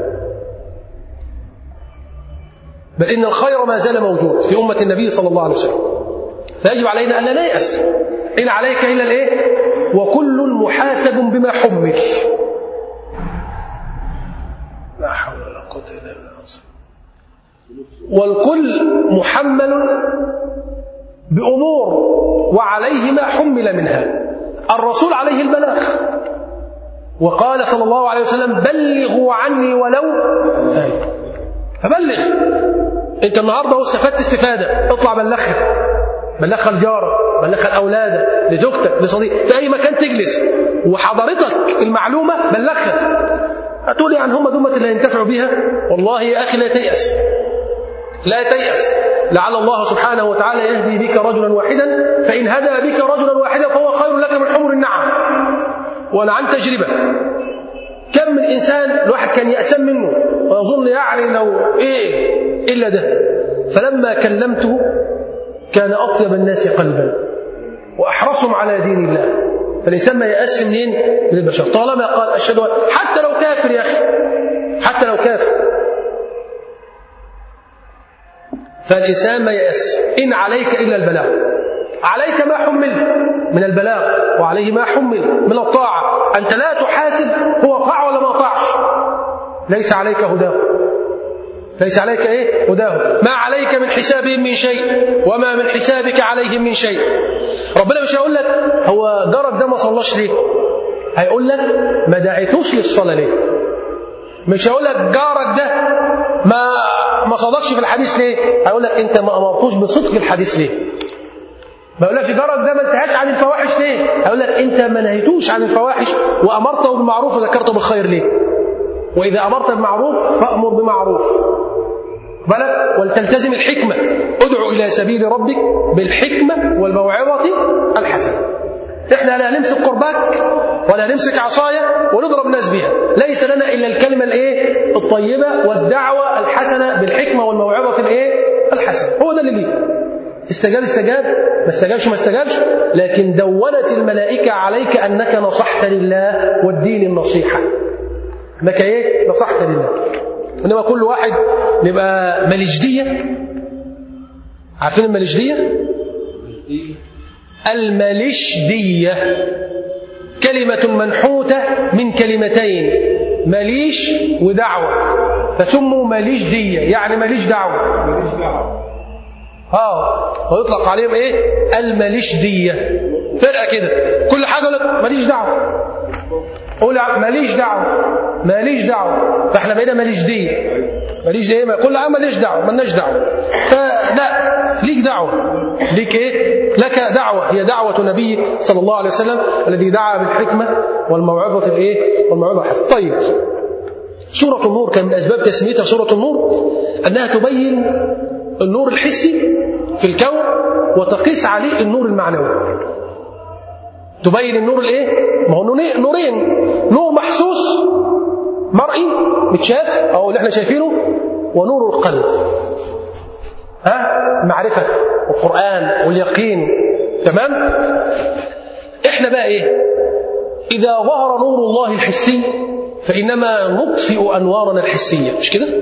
بل إن الخير ما زال موجود في أمة النبي صلى الله عليه وسلم فيجب علينا أن لا نيأس إن عليك إلا الإيه وكل محاسب بما حمل لا حول ولا قوة إلا بالله والكل محمل بأمور وعليه ما حمل منها الرسول عليه البلاغ وقال صلى الله عليه وسلم بلغوا عني ولو آية فبلغ انت النهارده استفدت استفاده اطلع بلغها بلغها لجارك بلغها لاولادك لزوجتك لصديقك في اي مكان تجلس وحضرتك المعلومه بلغها هتقول يعني هم دول اللي هينتفعوا بيها والله يا اخي لا تيأس لا تيأس لعل الله سبحانه وتعالى يهدي بك رجلا واحدا فإن هدى بك رجلا واحدا فهو خير لك من حمر النعم وأنا عن تجربة كم من إنسان الواحد كان يأسم منه ويظن يعني لو إيه إلا ده فلما كلمته كان أطيب الناس قلبا وأحرصهم على دين الله فالإنسان ما يأس منين من البشر طالما قال أشهد حتى لو كافر يا أخي حتى لو كافر فالإنسان ما يأس إن عليك إلا البلاغ عليك ما حملت من البلاغ وعليه ما حمل من الطاعة أنت لا تحاسب هو طاع ولا ما طاعش ليس عليك هداه ليس عليك ايه هداه ما عليك من حسابهم من شيء وما من حسابك عليهم من شيء ربنا مش هيقول لك هو جارك ده ما صلاش ليه هيقول لك ما دعيتوش للصلاه ليه مش هيقول لك جارك ده ما ما صدقش في الحديث ليه هيقول لك انت ما امرتوش بصدق الحديث ليه ما يقولكش جارك ده ما انتهاش عن الفواحش ليه هيقول لك انت ما نهيتوش عن الفواحش وامرته بالمعروف وذكرته بالخير ليه واذا امرت بالمعروف فامر بمعروف بلى ولتلتزم الحكمه ادعو الى سبيل ربك بالحكمه والموعظه الحسنه احنا لا نمسك قرباك ولا نمسك عصايا ونضرب الناس بها ليس لنا الا الكلمه الايه الطيبه والدعوه الحسنه بالحكمه والموعظه الايه الحسنه هو ده اللي ليك استجاب استجاب ما استجابش ما استجابش لكن دونت الملائكه عليك انك نصحت لله والدين النصيحه انك ايه نصحت لله انما كل واحد نبقى ملجديه عارفين الملجديه الملجديه كلمه منحوته من كلمتين مليش ودعوه فسموا ملجديه يعني ماليش دعوه اه ويطلق عليهم ايه الملجديه فرقه كده كل حاجه يقول لك ماليش دعوه قول ماليش دعوه ماليش دعوه فاحنا بقينا ماليش دي ماليش دي كل عام ماليش دعوه مالناش دعوه فلا ليك دعوه ليك ايه لك دعوه هي دعوه نبي صلى الله عليه وسلم الذي دعا بالحكمه والموعظه الايه والموعظه الحسنه طيب سوره النور كان من اسباب تسميتها سوره النور انها تبين النور الحسي في الكون وتقيس عليه النور المعنوي تبين النور الايه ما هو نورين نور محسوس مرئي متشاف او اللي احنا شايفينه ونور القلب ها معرفة والقرآن واليقين تمام احنا بقى ايه إذا ظهر نور الله الحسي فإنما نطفئ أنوارنا الحسية مش كده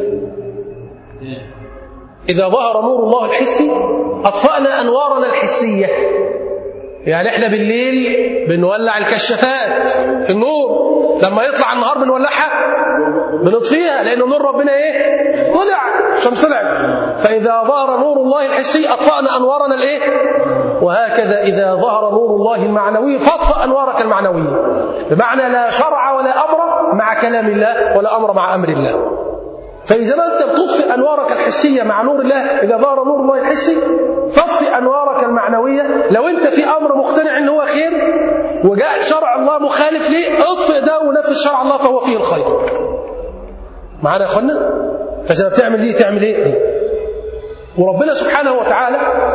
إذا ظهر نور الله الحسي أطفأنا أنوارنا الحسية يعني احنا بالليل بنولع الكشافات النور لما يطلع النهار بنولعها بنطفيها لان نور ربنا ايه طلع الشمس طلعت فاذا ظهر نور الله الحسي اطفانا انوارنا الايه وهكذا اذا ظهر نور الله المعنوي فاطفأ انوارك المعنويه بمعنى لا شرع ولا امر مع كلام الله ولا امر مع امر الله فإذا ما أنت بتطفئ أنوارك الحسية مع نور الله إذا ظهر نور الله الحسي فاطفئ أنوارك المعنوية لو أنت في أمر مقتنع أنه هو خير وجاء شرع الله مخالف ليه اطفئ ده ونفذ شرع الله فهو فيه الخير معانا يا أخوانا فإذا بتعمل دي تعمل إيه دي. وربنا سبحانه وتعالى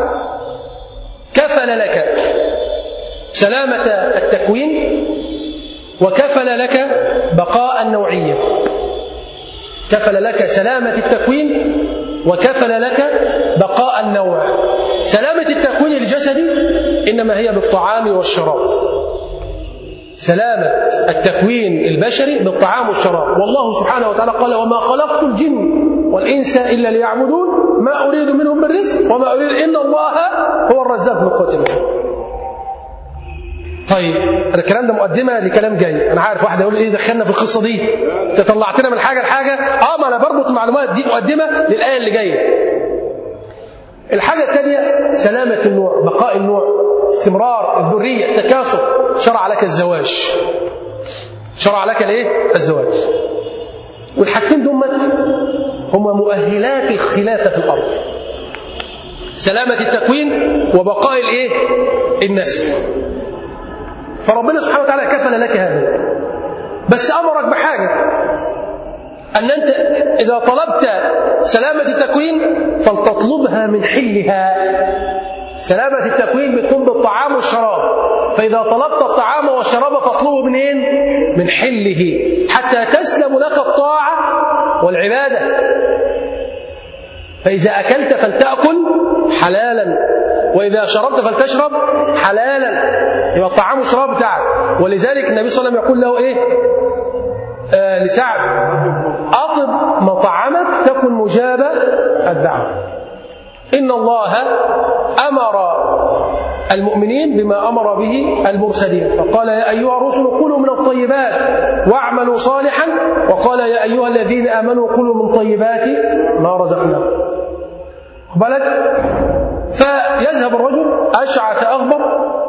كفل لك سلامة التكوين وكفل لك بقاء النوعية كفل لك سلامة التكوين وكفل لك بقاء النوع سلامة التكوين الجسدي إنما هي بالطعام والشراب سلامة التكوين البشري بالطعام والشراب والله سبحانه وتعالى قال وما خلقت الجن والإنس إلا ليعبدون ما أريد منهم من رزق وما أريد إن الله هو الرزاق من قوة طيب الكلام ده مقدمه لكلام جاي انا عارف واحد يقول ايه دخلنا في القصه دي انت طلعتنا من حاجه لحاجه اه ما انا بربط المعلومات دي مقدمه للايه اللي جايه الحاجه الثانيه سلامه النوع بقاء النوع استمرار الذريه التكاثر شرع لك الزواج شرع لك الايه الزواج والحاجتين دمت هما مؤهلات الخلافه في الارض سلامه التكوين وبقاء الايه النسل فربنا سبحانه وتعالى كفل لك هذا بس أمرك بحاجة أن أنت إذا طلبت سلامة التكوين فلتطلبها من حلها سلامة التكوين بتكون بالطعام والشراب فإذا طلبت الطعام والشراب فاطلبه منين؟ من حله حتى تسلم لك الطاعة والعبادة فإذا أكلت فلتأكل حلالا وإذا شربت فلتشرب حلالا يبقى الطعام والشراب بتاعك ولذلك النبي صلى الله عليه وسلم يقول له إيه آه لسعد أطب مطعمك تكن مجاب الدعوة إن الله أمر المؤمنين بما أمر به المرسلين فقال يا أيها الرسل كلوا من الطيبات واعملوا صالحا وقال يا أيها الذين آمنوا كلوا من طيبات ما رزقناكم بالك فيذهب الرجل أشعث أغبر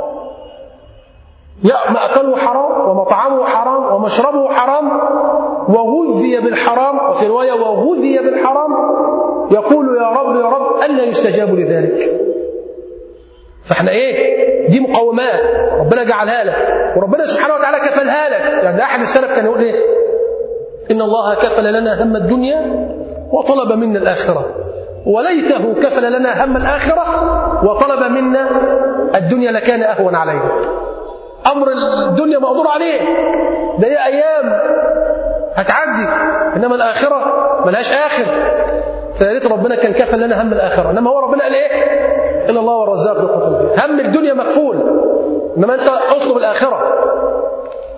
مأكله حرام ومطعمه حرام ومشربه حرام وغذي بالحرام وفي رواية وغذي بالحرام يقول يا رب يا رب ألا يستجاب لذلك فاحنا ايه دي مقومات ربنا جعلها لك وربنا سبحانه وتعالى كفلها لك يعني احد السلف كان يقول ايه ان الله كفل لنا هم الدنيا وطلب منا الاخره وليته كفل لنا هم الاخره وطلب منا الدنيا لكان اهون علينا امر الدنيا مقدور عليه ده هي ايام هتعدي انما الاخره ملهاش اخر فيا ريت ربنا كان كفل لنا هم الاخره انما هو ربنا قال ايه إن الله والرزاق ذو قوة هم الدنيا مكفول إنما أنت اطلب الآخرة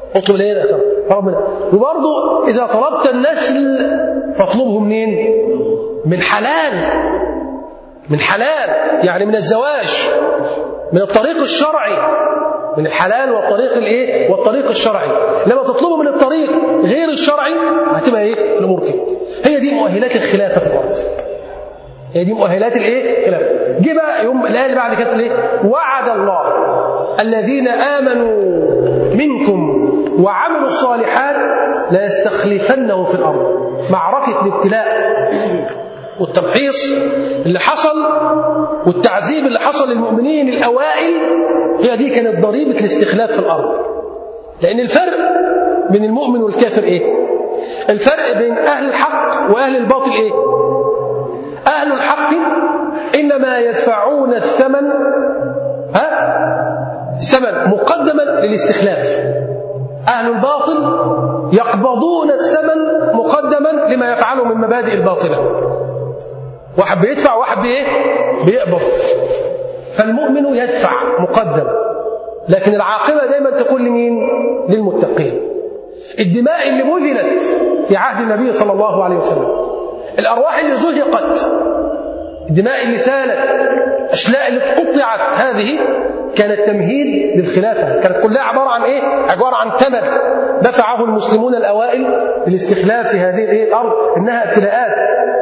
اطلب الايه الاخره ربنا وبرضه اذا طلبت النسل فاطلبه منين من حلال من حلال يعني من الزواج من الطريق الشرعي من الحلال والطريق الايه والطريق الشرعي لما تطلبه من الطريق غير الشرعي هتبقى ايه الامور كده هي دي مؤهلات الخلافه في الارض هي دي مؤهلات الايه الخلافه جه بقى يوم الايه اللي بعد كده ايه وعد الله الذين امنوا منكم وعملوا الصالحات لا يستخلفنهم في الارض معركه الابتلاء والتمحيص اللي حصل والتعذيب اللي حصل للمؤمنين الأوائل هي دي كانت ضريبة الاستخلاف في الأرض لأن الفرق بين المؤمن والكافر إيه؟ الفرق بين أهل الحق وأهل الباطل إيه؟ أهل الحق إنما يدفعون الثمن ها؟ الثمن مقدما للاستخلاف أهل الباطل يقبضون الثمن مقدما لما يفعله من مبادئ الباطلة واحد بيدفع واحد بايه بيقبض فالمؤمن يدفع مقدم لكن العاقبه دايما تكون لمين للمتقين الدماء اللي بذلت في عهد النبي صلى الله عليه وسلم الارواح اللي زهقت الدماء اللي سالت اشلاء اللي قطعت هذه كانت تمهيد للخلافه كانت كلها عباره عن ايه عباره عن ثمن دفعه المسلمون الاوائل للاستخلاف في هذه الايه الارض انها ابتلاءات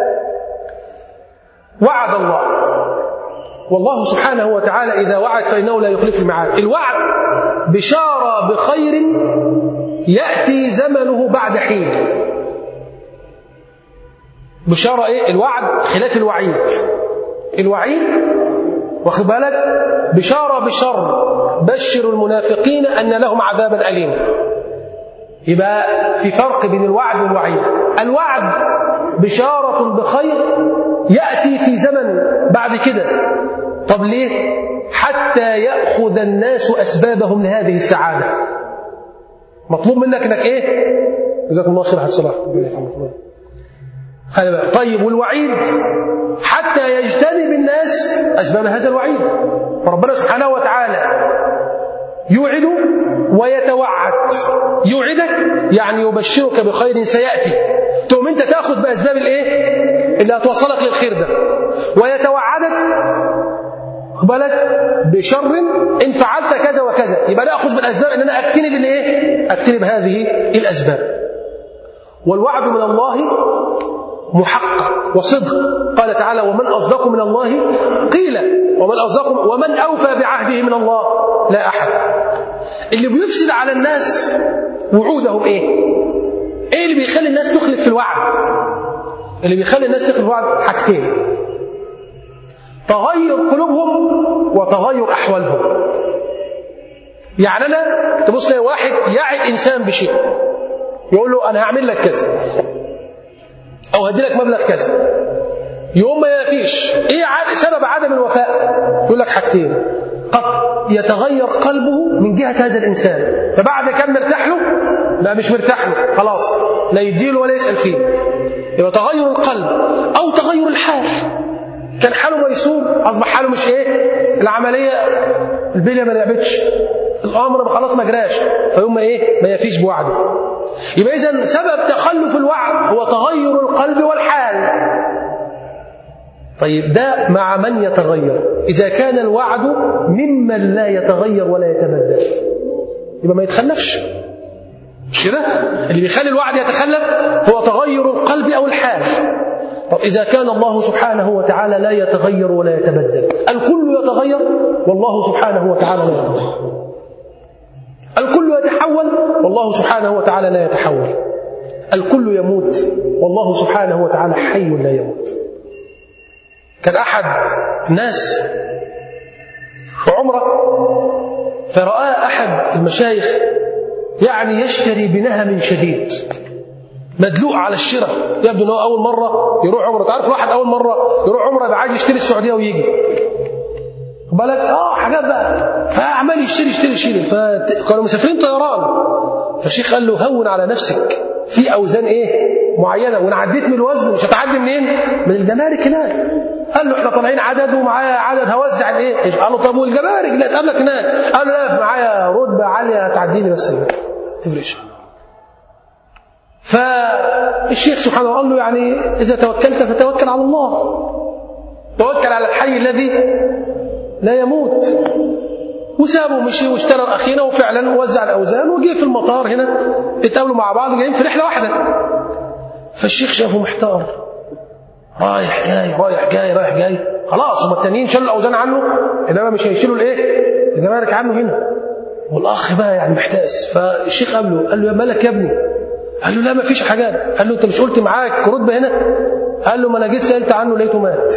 وعد الله والله سبحانه وتعالى إذا وعد فإنه لا يخلف الميعاد الوعد بشارة بخير يأتي زمنه بعد حين بشارة إيه؟ الوعد خلاف الوعيد الوعيد واخد بالك بشارة بشر بشر المنافقين أن لهم عذابا أليما يبقى في فرق بين الوعد والوعيد الوعد بشارة بخير يأتي في زمن بعد كده طب ليه حتى يأخذ الناس أسبابهم لهذه السعادة مطلوب منك انك ايه جزاكم الله خير حد صلاح خلي بالك طيب والوعيد حتى يجتنب الناس اسباب هذا الوعيد فربنا سبحانه وتعالى يوعد ويتوعد يوعدك يعني يبشرك بخير سياتي تقوم انت تاخذ باسباب الايه اللي هتوصلك للخير ده ويتوعدك بالك بشر ان فعلت كذا وكذا يبقى ناخذ بالاسباب ان انا اجتنب الايه اجتنب هذه الاسباب والوعد من الله محقق وصدق قال تعالى ومن اصدق من الله قيل ومن اصدق ومن اوفى بعهده من الله لا احد اللي بيفسد على الناس وعودهم ايه ايه اللي بيخلي الناس تخلف في الوعد اللي بيخلي الناس تخلف في الوعد حاجتين تغير قلوبهم وتغير احوالهم يعني انا تبص لي واحد يعد انسان بشيء يقول له انا هعمل لك كذا او هدي لك مبلغ كذا يوم ما يفيش ايه سبب عدم الوفاء يقول لك حاجتين قد يتغير قلبه من جهه هذا الانسان فبعد كم مرتاح له لا مش مرتاح له خلاص لا يديله ولا يسال فيه يبقى تغير القلب او تغير الحال كان حاله ميسور اصبح حاله مش ايه العمليه البليه ما لعبتش الامر خلاص ما جراش فيوم ايه ما يفيش بوعده يبقى اذا سبب تخلف الوعد هو تغير القلب والحال طيب ده مع من يتغير اذا كان الوعد ممن لا يتغير ولا يتبدل يبقى ما يتخلفش مش كده اللي بيخلي الوعد يتخلف هو تغير القلب او الحال طب إذا كان الله سبحانه وتعالى لا يتغير ولا يتبدل الكل يتغير والله سبحانه وتعالى لا يتغير الكل يتحول والله سبحانه وتعالى لا يتحول الكل يموت والله سبحانه وتعالى حي لا يموت كان أحد الناس في عمرة فرأى أحد المشايخ يعني يشتري بنهم شديد مدلوق على الشراء يبدو ان هو اول مره يروح عمره تعرف واحد اول مره يروح عمره يبقى عايز يشتري السعوديه ويجي بالك اه حاجات بقى فعمال يشتري يشتري يشتري فكانوا مسافرين طيران فالشيخ قال له هون على نفسك في اوزان ايه معينه وانا عديت من الوزن مش هتعدي منين من الجمارك هناك قال له احنا طالعين عدد ومعايا عدد هوزع الايه قال له طب والجمارك اللي هتقابلك هناك قال له لا معايا رتبه عاليه هتعديني بس هناك تفرقش فالشيخ سبحانه قال له يعني إذا توكلت فتوكل على الله توكل على الحي الذي لا يموت وسابه ومشي واشترى الاخينا وفعلا وزع الاوزان وجه في المطار هنا اتقابلوا مع بعض جايين في رحله واحده فالشيخ شافه محتار رايح جاي رايح جاي رايح جاي خلاص هم التانيين شالوا الاوزان عنه انما مش هيشيلوا الايه الجمارك عنه هنا والاخ بقى يعني محتاس فالشيخ قابله قال له يا مالك يا ابني قال له لا ما فيش حاجات قال له انت مش قلت معاك رتبه هنا قال له ما انا جيت سالت عنه لقيته مات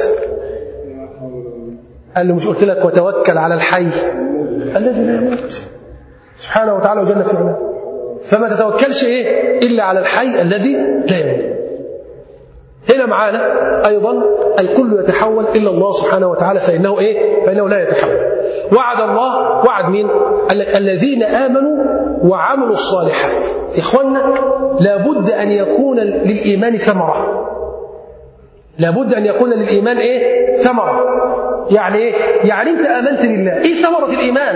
قال له مش قلت لك وتوكل على الحي الذي لا يموت سبحانه وتعالى وجل في علاه فما تتوكلش ايه الا على الحي الذي لا يموت هنا معانا ايضا الكل يتحول الا الله سبحانه وتعالى فانه ايه فانه لا يتحول وعد الله وعد مين الذين امنوا وعملوا الصالحات اخوانا لابد ان يكون للايمان ثمره لابد ان يكون للايمان ايه ثمره يعني ايه يعني انت امنت بالله ايه ثمره الايمان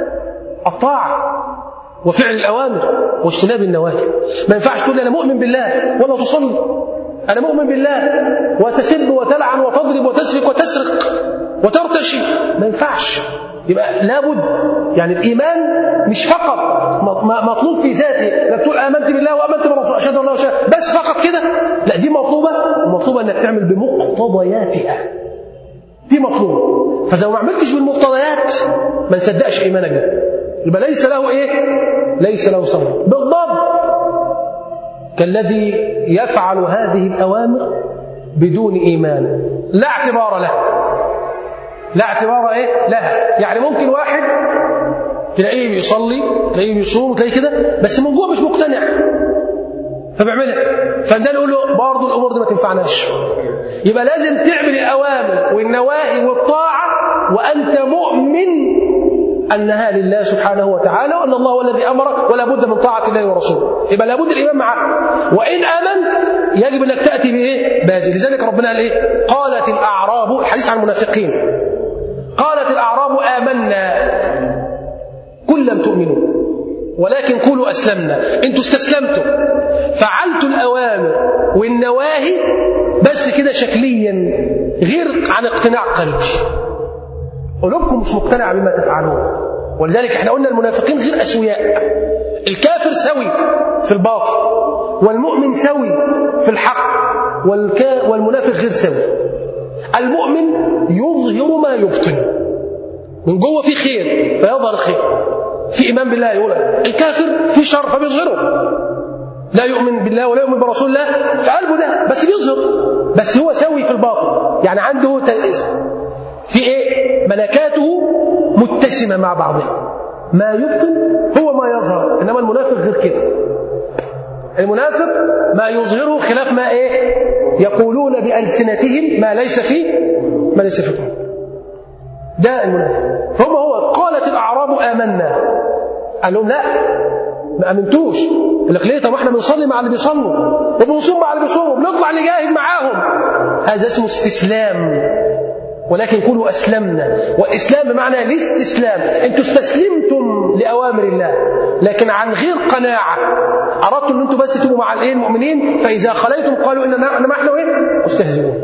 الطاعه وفعل الاوامر واجتناب النواهي ما ينفعش تقول انا مؤمن بالله ولا تصلي انا مؤمن بالله وتسب وتلعن وتضرب وتسفك وتسرق وترتشي ما ينفعش يبقى لابد يعني الايمان مش فقط مطلوب في ذاته انك تقول امنت بالله وامنت برسول اشهد ان لا اله الا بس فقط كده لا دي مطلوبه ومطلوبه انك تعمل بمقتضياتها دي مطلوبه فاذا ما عملتش بالمقتضيات ما نصدقش ايمانك ده يبقى ليس له ايه ليس له ثمر بالضبط كالذي يفعل هذه الاوامر بدون ايمان لا اعتبار له لا اعتبار ايه لها يعني ممكن واحد تلاقيه بيصلي تلاقيه بيصوم تلاقيه كده بس من جوه مش مقتنع فبيعملها فده نقول له برضه الامور دي ما تنفعناش يبقى لازم تعمل الاوامر والنواهي والطاعه وانت مؤمن انها لله سبحانه وتعالى وان الله هو الذي امرك ولا بد من طاعه الله ورسوله يبقى لابد الايمان معه وان امنت يجب انك تاتي بايه بهذه لذلك ربنا قال ايه قالت الاعراب الحديث عن المنافقين قالت الاعراب امنا قل لم تؤمنوا ولكن قولوا اسلمنا انتوا استسلمتوا فعلتوا الاوامر والنواهي بس كده شكليا غير عن اقتناع قلبي قلوبكم مش مقتنعه بما تفعلون ولذلك احنا قلنا المنافقين غير اسوياء الكافر سوي في الباطل والمؤمن سوي في الحق والكا والمنافق غير سوي المؤمن يظهر ما يبطن من جوه في خير فيظهر خير في ايمان بالله يقول الكافر في شر فبيظهره لا يؤمن بالله ولا يؤمن برسول الله في قلبه ده بس بيظهر بس هو سوي في الباطن يعني عنده في ايه ملكاته متسمه مع بعضها ما يبطن هو ما يظهر انما المنافق غير كده المنافق ما يظهره خلاف ما ايه يقولون بألسنتهم ما ليس فيه ما ليس في قلوبهم ده المنافق فهم هو قالت الأعراب آمنا قال لهم لا ما امنتوش يقول لك ليه طب احنا بنصلي مع اللي بيصلوا وبنصوم مع اللي بيصوموا وبنطلع نجاهد معاهم هذا اسمه استسلام ولكن قولوا أسلمنا والإسلام بمعنى الاستسلام أنتم استسلمتم لأوامر الله لكن عن غير قناعة أردتم أن أنتم بس تبقوا مع الإيه المؤمنين فإذا خليتم قالوا إننا نحن إيه مستهزئون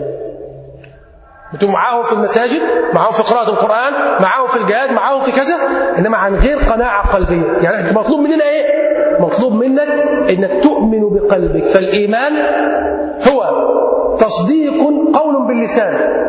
أنتم معاهم في المساجد معاهم في قراءة القرآن معاهم في الجهاد معاهم في كذا إنما عن غير قناعة قلبية يعني أنت مطلوب مننا إيه مطلوب منك إنك تؤمن بقلبك فالإيمان هو تصديق قول باللسان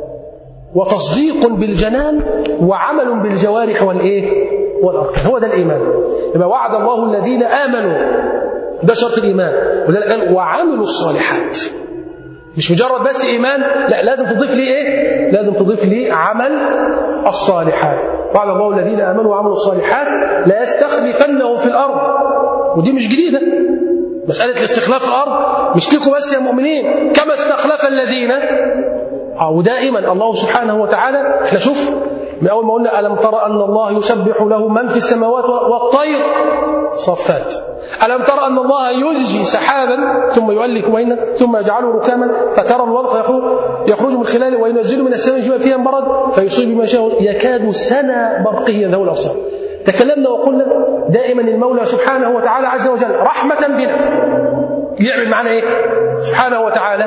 وتصديق بالجنان وعمل بالجوارح والايه والاركان هو ده الايمان يبقى وعد الله الذين امنوا ده شرط الايمان قال وعملوا الصالحات مش مجرد بس ايمان لا لازم تضيف لي ايه لازم تضيف لي عمل الصالحات وعد الله الذين امنوا وعملوا الصالحات لا يستخلفنهم في الارض ودي مش جديده مساله الاستخلاف في الارض مش لكم بس يا مؤمنين كما استخلف الذين أو دائما الله سبحانه وتعالى احنا شوف من أول ما قلنا ألم ترى أن الله يسبح له من في السماوات والطير صفات ألم ترى أن الله يزجي سحابا ثم يؤلف بينه ثم يجعله ركاما فترى الورق يخرج من خلاله وينزل من السماء جوا فيها برد فيصيب بما شاء يكاد سنا برقه يذهب الأبصار تكلمنا وقلنا دائما المولى سبحانه وتعالى عز وجل رحمة بنا يعمل معنا ايه سبحانه وتعالى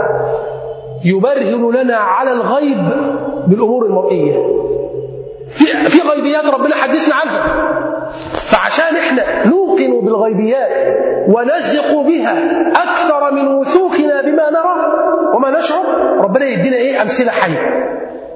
يبرهن لنا على الغيب بالامور المرئيه في في غيبيات ربنا حدثنا عنها فعشان احنا نوقن بالغيبيات ونثق بها اكثر من وثوقنا بما نرى وما نشعر ربنا يدينا ايه امثله حيه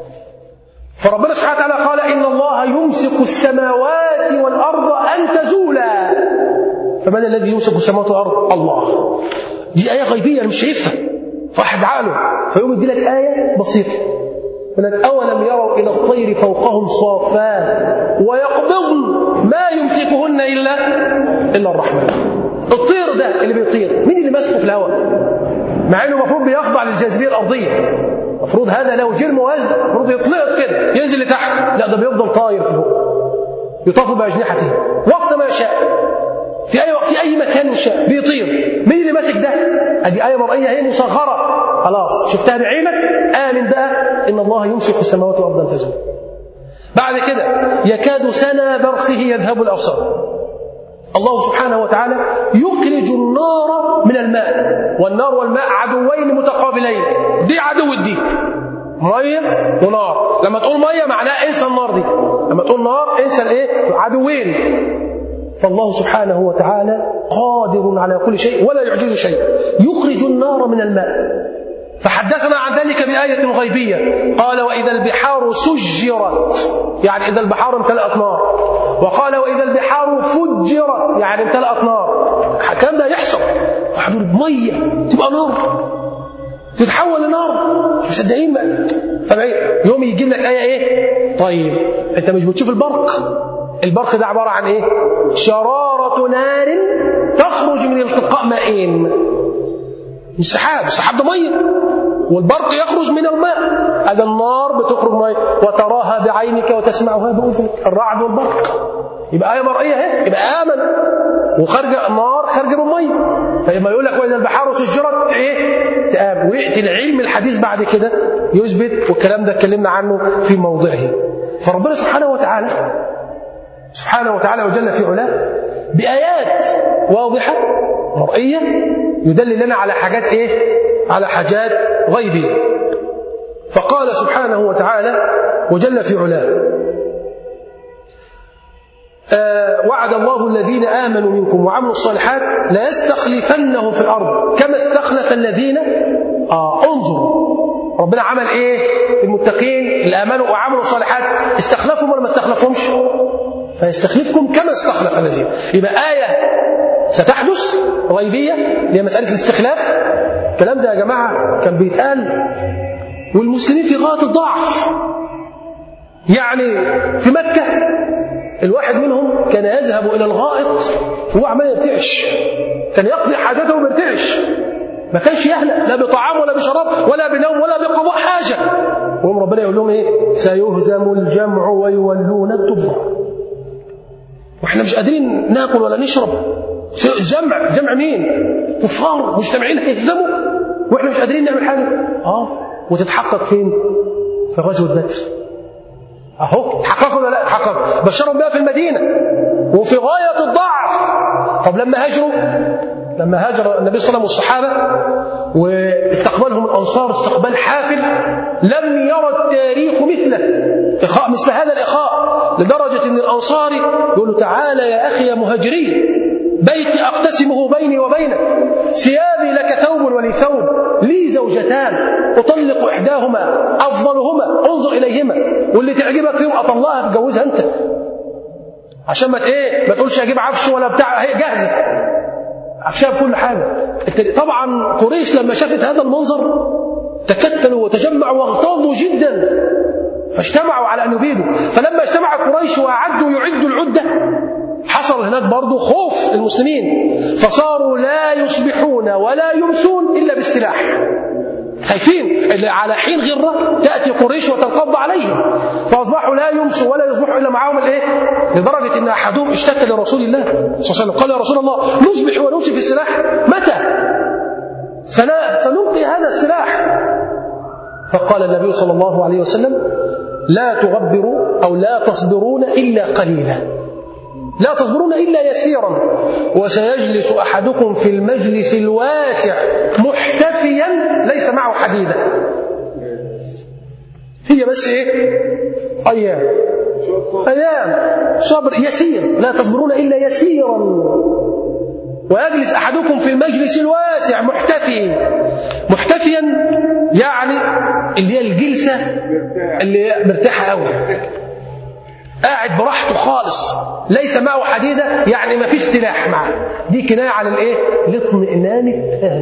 فربنا سبحانه وتعالى قال ان الله يمسك السماوات والارض ان تزولا فمن الذي يمسك السماوات والارض الله دي ايه غيبيه انا مش شايفها فواحد عقله فيقوم يدي لك ايه بسيطه يقول لك اولم يروا الى الطير فوقهم صافات ويقبضن ما يمسكهن الا الا الرحمن الطير ده اللي بيطير مين اللي ماسكه في الهواء مع انه المفروض بيخضع للجاذبيه الارضيه المفروض هذا له جرم وزن المفروض يطلق كده ينزل لتحت لا ده بيفضل طاير فوق يطاف باجنحته وقت ما يشاء في اي وقت في اي مكان يشاء بيطير مين اللي ماسك ده ادي ايه مرئيه اهي مصغره خلاص شفتها بعينك امن بقى ان الله يمسك السماوات والارض ان تزول بعد كده يكاد سنا برقه يذهب الابصار الله سبحانه وتعالى يخرج النار من الماء والنار والماء عدوين متقابلين دي عدو دي ميه ونار لما تقول ميه معناها انسى النار دي لما تقول نار انسى الايه عدوين فالله سبحانه وتعالى قادر على كل شيء ولا يعجز شيء يخرج النار من الماء فحدثنا عن ذلك بآية غيبية قال وإذا البحار سجرت يعني إذا البحار امتلأت نار وقال وإذا البحار فجرت يعني امتلأت نار الكلام ده يحصل فحدود مية تبقى نار تتحول لنار مش مصدقين بقى فبعيد يوم يجيب لك آية إيه طيب أنت مش بتشوف البرق البرق ده عبارة عن إيه شرارة نار تخرج من التقاء مائين من السحاب السحاب ده ميه والبرق يخرج من الماء هذا النار بتخرج ميه وتراها بعينك وتسمعها باذنك الرعد والبرق يبقى ايه مرئيه اهي يبقى امن وخارج النار خارجه من ميه فلما يقول لك واذا البحار سجرت ايه تآمن وياتي العلم الحديث بعد كده يثبت والكلام ده اتكلمنا عنه في موضعه فربنا سبحانه وتعالى سبحانه وتعالى وجل في علاه بآيات واضحة مرئية يدلل لنا على حاجات ايه على حاجات غيبية فقال سبحانه وتعالى وجل في علاه آه وعد الله الذين آمنوا منكم وعملوا الصالحات ليستخلفنهم في الأرض كما استخلف الذين آه انظروا ربنا عمل ايه في المتقين اللي آمنوا وعملوا الصالحات استخلفهم ولا ما استخلفهمش فيستخلفكم كما استخلف الذين يبقى آية ستحدث غيبية اللي هي مسألة الاستخلاف الكلام ده يا جماعة كان بيتقال والمسلمين في غاية الضعف يعني في مكة الواحد منهم كان يذهب إلى الغائط وهو عمال يرتعش كان يقضي حاجته وبيرتعش ما كانش يهلأ لا بطعام ولا بشراب ولا بنوم ولا بقضاء حاجة وهم ربنا يقول لهم ايه سيهزم الجمع ويولون الدبر واحنا مش قادرين ناكل ولا نشرب جمع جمع مين كفار مجتمعين هيهزموا واحنا مش قادرين نعمل حاجه اه وتتحقق فين في غزوه بدر اهو تحقق ولا لا تحقق بشرهم بها في المدينه وفي غايه الضعف طب لما هاجروا لما هاجر النبي صلى الله عليه وسلم والصحابه واستقبلهم الانصار استقبال حافل لم يرى التاريخ مثله إخاء مثل هذا الإخاء لدرجة أن الأنصاري يقول له تعالى يا أخي يا مهاجرين بيتي أقتسمه بيني وبينك ثيابي لك ثوب ولي ثوب لي زوجتان أطلق إحداهما أفضلهما انظر إليهما واللي تعجبك فيهم أطلقها تجوزها أنت عشان ما ايه ما تقولش اجيب عفش ولا بتاع هي جاهزه عفشها بكل حاجه طبعا قريش لما شافت هذا المنظر تكتلوا وتجمعوا واغتاظوا جدا فاجتمعوا على ان يبيدوا فلما اجتمع قريش واعدوا يعدوا العده حصل هناك برضه خوف للمسلمين فصاروا لا يصبحون ولا يمسون الا بالسلاح خايفين اللي على حين غره تاتي قريش وتنقض عليهم فاصبحوا لا يمسوا ولا يصبحوا الا معهم الايه؟ لدرجه ان احدهم اشتكى لرسول الله صلى الله عليه وسلم قال يا رسول الله نصبح ونمسي في السلاح متى؟ سنلقي هذا السلاح فقال النبي صلى الله عليه وسلم لا تغبروا او لا تصبرون الا قليلا لا تصبرون إلا يسيرا وسيجلس أحدكم في المجلس الواسع محتفيا ليس معه حديدة هي بس إيه أيام أيام صبر يسير لا تصبرون إلا يسيرا ويجلس أحدكم في المجلس الواسع محتفي محتفيا يعني اللي هي الجلسة اللي مرتاحة قوي قاعد براحته خالص ليس معه حديدة يعني ما فيش سلاح معه دي كناية على الايه الاطمئنان التام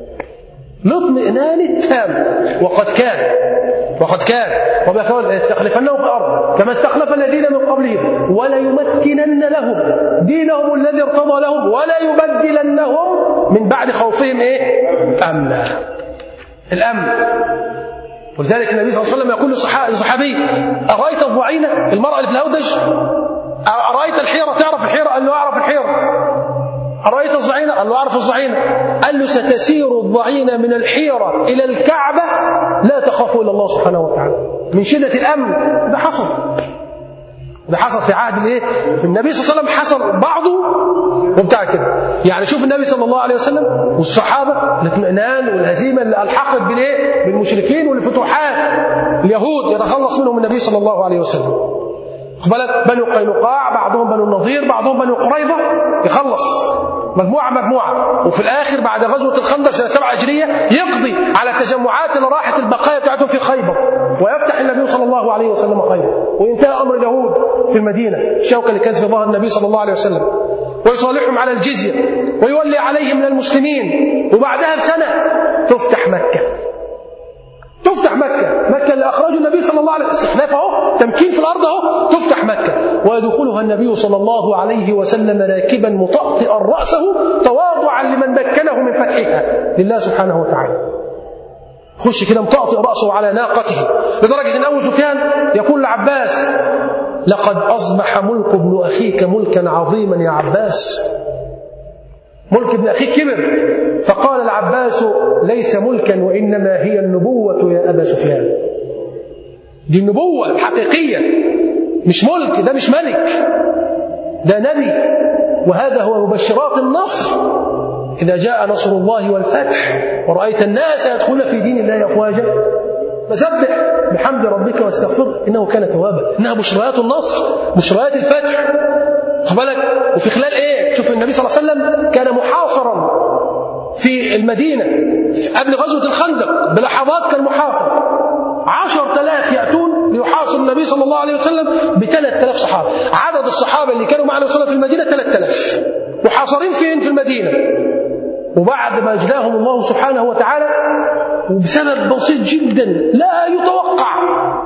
الاطمئنان التام وقد كان وقد كان وبكون يستخلفنهم في الارض كما استخلف الذين من قبلهم ولا يمكنن لهم دينهم الذي ارتضى لهم ولا يبدلنهم من بعد خوفهم ايه امنا الامن ولذلك النبي صلى الله عليه وسلم يقول لصحابي أرأيت الضعينة المرأة اللي في الهودج أرأيت الحيرة تعرف الحيرة قال له أعرف الحيرة أرأيت الضعينة قال له أعرف الضعينة قال له ستسير الضعينة من الحيرة إلى الكعبة لا تخافوا إلا الله سبحانه وتعالى من شدة الأمن ده حصل ده حصل في عهد الايه؟ في النبي صلى الله عليه وسلم حصل بعضه وبتاع كده. يعني شوف النبي صلى الله عليه وسلم والصحابه الاطمئنان والهزيمه اللي الحقت بالايه؟ بالمشركين والفتوحات اليهود يتخلص منهم النبي صلى الله عليه وسلم. خد بالك بنو قينقاع بعضهم بنو النضير بعضهم بنو قريظه يخلص مجموعه مجموعه وفي الاخر بعد غزوه الخندق سنه 7 هجريه يقضي على التجمعات اللي راحت البقايا بتاعتهم في خيبر ويفتح النبي صلى الله عليه وسلم خيبر وينتهى امر اليهود في المدينه الشوكه اللي كانت في ظهر النبي صلى الله عليه وسلم ويصالحهم على الجزيه ويولي عليهم من المسلمين وبعدها بسنه تفتح مكه تفتح مكة مكة اللي أخرجه النبي صلى الله عليه وسلم استخلاف أهو تمكين في الأرض أهو تفتح مكة ويدخلها النبي صلى الله عليه وسلم راكبا مطأطئا رأسه تواضعا لمن مكنه من فتحها لله سبحانه وتعالى خش كده مطأطئ رأسه على ناقته لدرجة أن أبو سفيان يقول لعباس لقد أصبح ملك ابن أخيك ملكا عظيما يا عباس ملك ابن أخيك كبر فقال العباس ليس ملكا وإنما هي النبوة يا أبا سفيان دي النبوة الحقيقية مش ملك ده مش ملك ده نبي وهذا هو مبشرات النصر إذا جاء نصر الله والفتح ورأيت الناس يدخلون في دين الله أفواجا فسبح بحمد ربك واستغفره إنه كان توابا إنها بشريات النصر بشريات الفتح بالك وفي خلال ايه شوف النبي صلى الله عليه وسلم كان محاصرا في المدينة قبل غزوة الخندق بلحظات كان محاصر عشر تلاف يأتون ليحاصر النبي صلى الله عليه وسلم بثلاث تلاف صحابة عدد الصحابة اللي كانوا معنا وصلنا في المدينة ثلاث تلاف محاصرين فين في المدينة وبعد ما أجلاهم الله سبحانه وتعالى وبسبب بسيط جدا لا يتوقع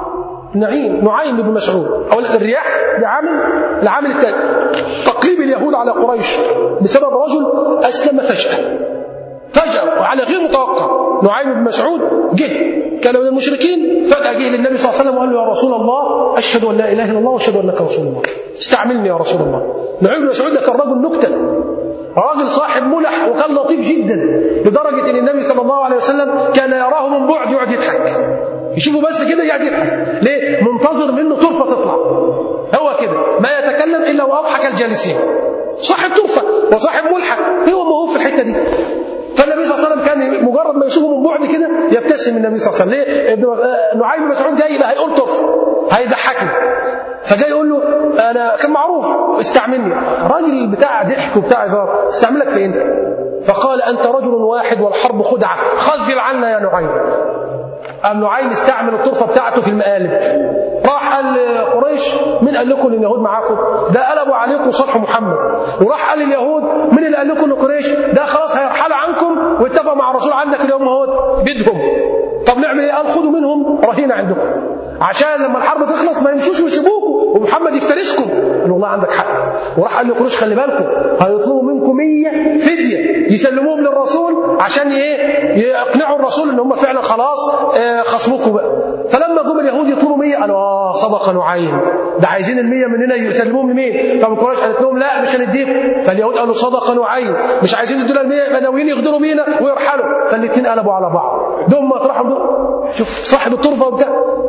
نعيم نعيم بن مسعود أو الرياح ده عامل العامل الثاني تقليب اليهود على قريش بسبب رجل أسلم فجأة فجأة وعلى غير متوقع نعيم بن مسعود جه كان من المشركين فجأة جه للنبي صلى الله عليه وسلم وقال له يا رسول الله أشهد أن لا إله إلا الله وأشهد أنك رسول الله استعملني يا رسول الله نعيم بن مسعود كان رجل نكتة راجل صاحب ملح وكان لطيف جدا لدرجة أن النبي صلى الله عليه وسلم كان يراه من بعد يقعد يضحك يشوفه بس كده يقعد يضحك ليه؟ منتظر منه طرفة تطلع هو كده ما يتكلم إلا وأضحك الجالسين صاحب طرفة وصاحب ملحة هو موهوب في الحتة دي فالنبي صلى الله عليه وسلم كان مجرد ما يشوفه من بعد كده يبتسم النبي صلى الله عليه وسلم ليه؟ نعيم بن مسعود جاي لا هيقول طرفة هيضحكني فجاي يقول له انا كان معروف استعملني راجل بتاع ضحك وبتاع هزار استعملك في انت فقال انت رجل واحد والحرب خدعه خذل عنا يا نعيم قام نعيم استعمل الطرفه بتاعته في المقالب راح قال لقريش مين قال لكم ان اليهود معاكم ده قلبوا عليكم صلح محمد وراح قال لليهود مين اللي قال لكم ان قريش ده خلاص هيرحل عنكم واتفق مع الرسول عندك اليوم اهوت بدهم طب نعمل ايه قال خدوا منهم رهينه عندكم عشان لما الحرب تخلص ما يمشوش ويسيبوكم ومحمد يفترسكم قال والله عندك حق وراح قال لقريش خلي بالكم هيطلبوا منكم 100 فديه يسلموهم للرسول عشان ايه يقنعوا الرسول ان هم فعلا خلاص آه خصمكم بقى فلما جم اليهود يطلبوا 100 قالوا اه صدق نعيم ده عايزين ال 100 مننا يسلموهم لمين فقريش قالت لهم لا مش هنديكم فاليهود قالوا صدق نعيم مش عايزين يدونا ال 100 يبقى ناويين يغدروا بينا ويرحلوا فالاثنين قلبوا على بعض دول ما اطرحوا دول شوف صاحب الطرفه وبتاع خز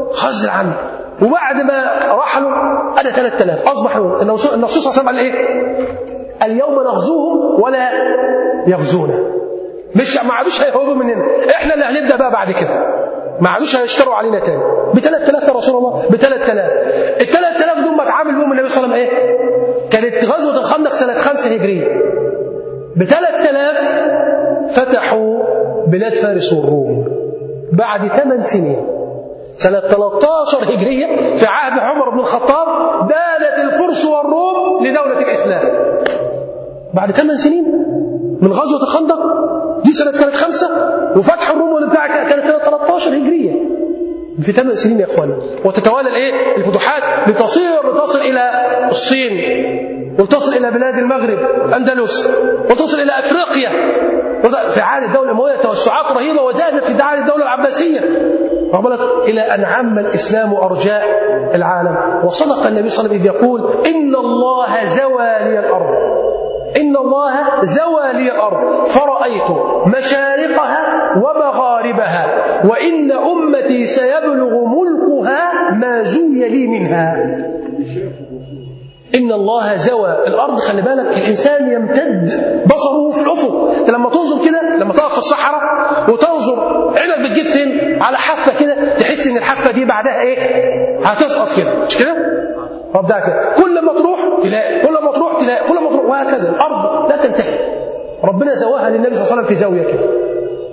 غزل عنه وبعد ما رحلوا أدى 3000 أصبحوا الرسول صلى الله عليه وسلم قال إيه؟ اليوم نغزوهم ولا يغزونا مش ما عادوش هيهربوا مننا احنا اللي هنبدا بقى بعد كده ما عادوش هيشتروا علينا تاني ب 3000 يا رسول الله ب 3000 ال 3000 دول ما اتعامل بهم النبي صلى الله عليه وسلم ايه؟ كانت غزوه الخندق سنه 5 هجريه ب 3000 فتحوا بلاد فارس والروم بعد 8 سنين سنة 13 هجرية في عهد عمر بن الخطاب دانت الفرس والروم لدولة الإسلام بعد 8 سنين من غزوة الخندق دي سنة كانت خمسة وفتح الروم اللي بتاع كانت سنة 13 هجرية في ثمان سنين يا اخوانا وتتوالى الايه الفتوحات لتصير تصل الى الصين وتصل الى بلاد المغرب الاندلس وتصل الى افريقيا في عهد الدوله الامويه توسعات رهيبه وزادت في عهد الدوله العباسيه الى ان عم الاسلام ارجاء العالم وصدق النبي صلى الله عليه وسلم اذ يقول ان الله زوى لي الارض إن الله زوى لي الأرض فرأيت مشارقها ومغاربها وإن أمتي سيبلغ ملكها ما زوي لي منها إن الله زوى الأرض خلي بالك الإنسان يمتد بصره في الأفق أنت لما تنظر كده لما تقف في الصحراء وتنظر عينك بتجيب فين على حافة كده تحس إن الحافة دي بعدها إيه هتسقط كده مش كده ربنا كده كل ما تروح تلاقي كل ما تروح تلاقي كل ما تروح وهكذا الارض لا تنتهي ربنا زواها للنبي صلى الله عليه وسلم في زاويه كده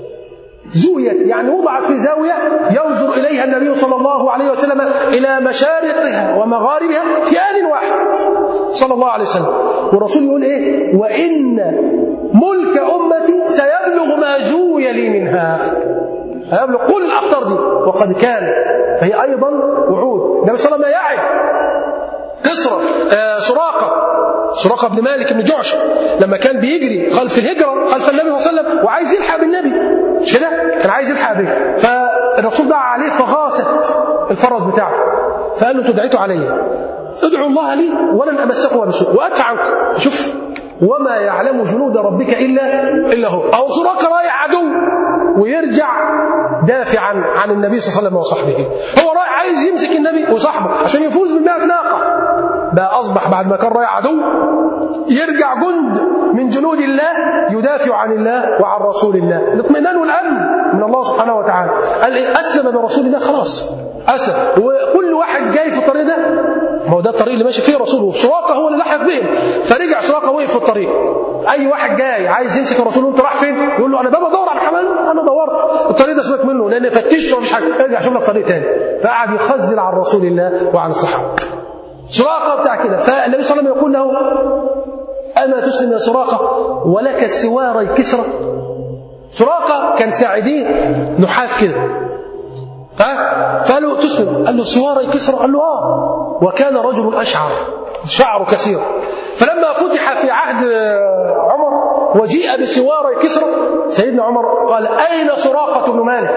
زويت يعني وضعت في زاويه ينظر اليها النبي صلى الله عليه وسلم الى مشارقها ومغاربها في ان واحد صلى الله عليه وسلم والرسول يقول ايه وان ملك امتي سيبلغ ما زوي لي منها هيبلغ كل الاقطار دي وقد كان فهي ايضا وعود النبي صلى الله عليه وسلم يعد كسرى آه سراقه سراقه بن مالك بن جعش لما كان بيجري خلف الهجره خلف النبي صلى الله عليه وسلم وعايز يلحق بالنبي مش كده؟ كان عايز يلحق به فالرسول دعا عليه فغاصت الفرس بتاعه فقال له تدعيتوا علي ادعوا الله لي ولن امسكم بسوء وادفع عنكم شوف وما يعلم جنود ربك الا الا هو او سراقه رايح عدو ويرجع دافعا عن النبي صلى الله عليه وسلم وصحبه هو رايح عايز يمسك النبي وصحبه عشان يفوز بالمئة ناقه بقى اصبح بعد ما كان رايح عدو يرجع جند من جنود الله يدافع عن الله وعن رسول الله الاطمئنان والامن من الله سبحانه وتعالى قال إيه اسلم برسول الله خلاص اسلم وكل واحد جاي في الطريق ده ما هو ده الطريق اللي ماشي فيه رسوله سراقه هو اللي لحق بهم فرجع سراقه وقف في الطريق اي واحد جاي عايز يمسك الرسول وانت رايح فين يقول له انا بابا بدور على حمال انا دورت الطريق ده سمعت منه لان فتشت ومفيش حاجه ارجع شوف لك طريق تاني فقعد يخزل عن رسول الله وعن الصحابه سراقه بتاع كده فالنبي صلى الله عليه وسلم يقول له اما تسلم يا سراقه ولك السواري كسرى سراقه كان ساعدين نحاف كده ها فقال له تسلم قال له سواري كسرى قال له اه وكان رجل اشعر شعره كثير فلما فتح في عهد عمر وجيء بسواري كسرى سيدنا عمر قال اين سراقه بن مالك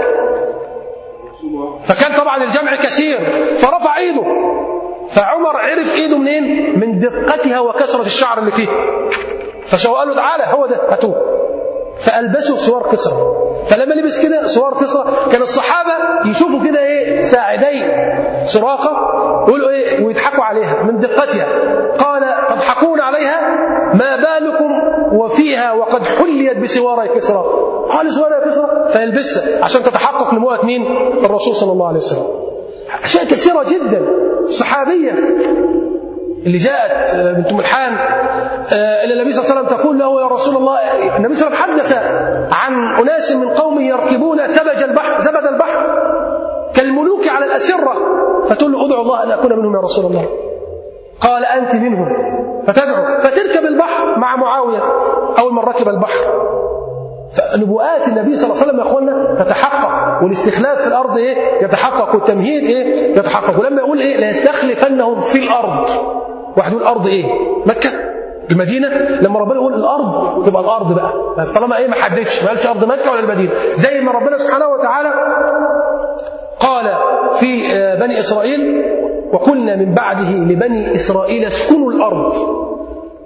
فكان طبعا الجمع كثير فرفع ايده فعمر عرف ايده منين من دقتها وكثره الشعر اللي فيه فقال له تعالى هو ده هاتوه فالبسوا سوار كسرى فلما لبس كده سوار كسرى كان الصحابه يشوفوا كده ايه ساعدي سراقه يقولوا ايه ويضحكوا عليها من دقتها قال تضحكون عليها ما بالكم وفيها وقد حليت بسوار كسرى قال سوار كسرى فيلبسها عشان تتحقق لمؤة مين الرسول صلى الله عليه وسلم اشياء كثيره جدا صحابيه اللي جاءت بنت ملحان الى النبي صلى الله عليه وسلم تقول له يا رسول الله النبي صلى الله عليه وسلم حدث عن اناس من قومه يركبون ثبج البحر زبد البحر كالملوك على الاسره فتقول له ادعو الله ان اكون منهم يا رسول الله قال انت منهم فتدعو فتركب البحر مع معاويه اول من ركب البحر فنبوءات النبي صلى الله عليه وسلم يا اخوانا تتحقق والاستخلاف في الارض ايه يتحقق والتمهيد ايه يتحقق ولما يقول ايه ليستخلفنهم في الارض واحد يقول الارض ايه مكه المدينه لما ربنا يقول الارض تبقى الارض بقى طالما ايه ما حددش ما قالش ارض مكه ولا المدينه زي ما ربنا سبحانه وتعالى قال في بني اسرائيل وقلنا من بعده لبني اسرائيل اسكنوا الارض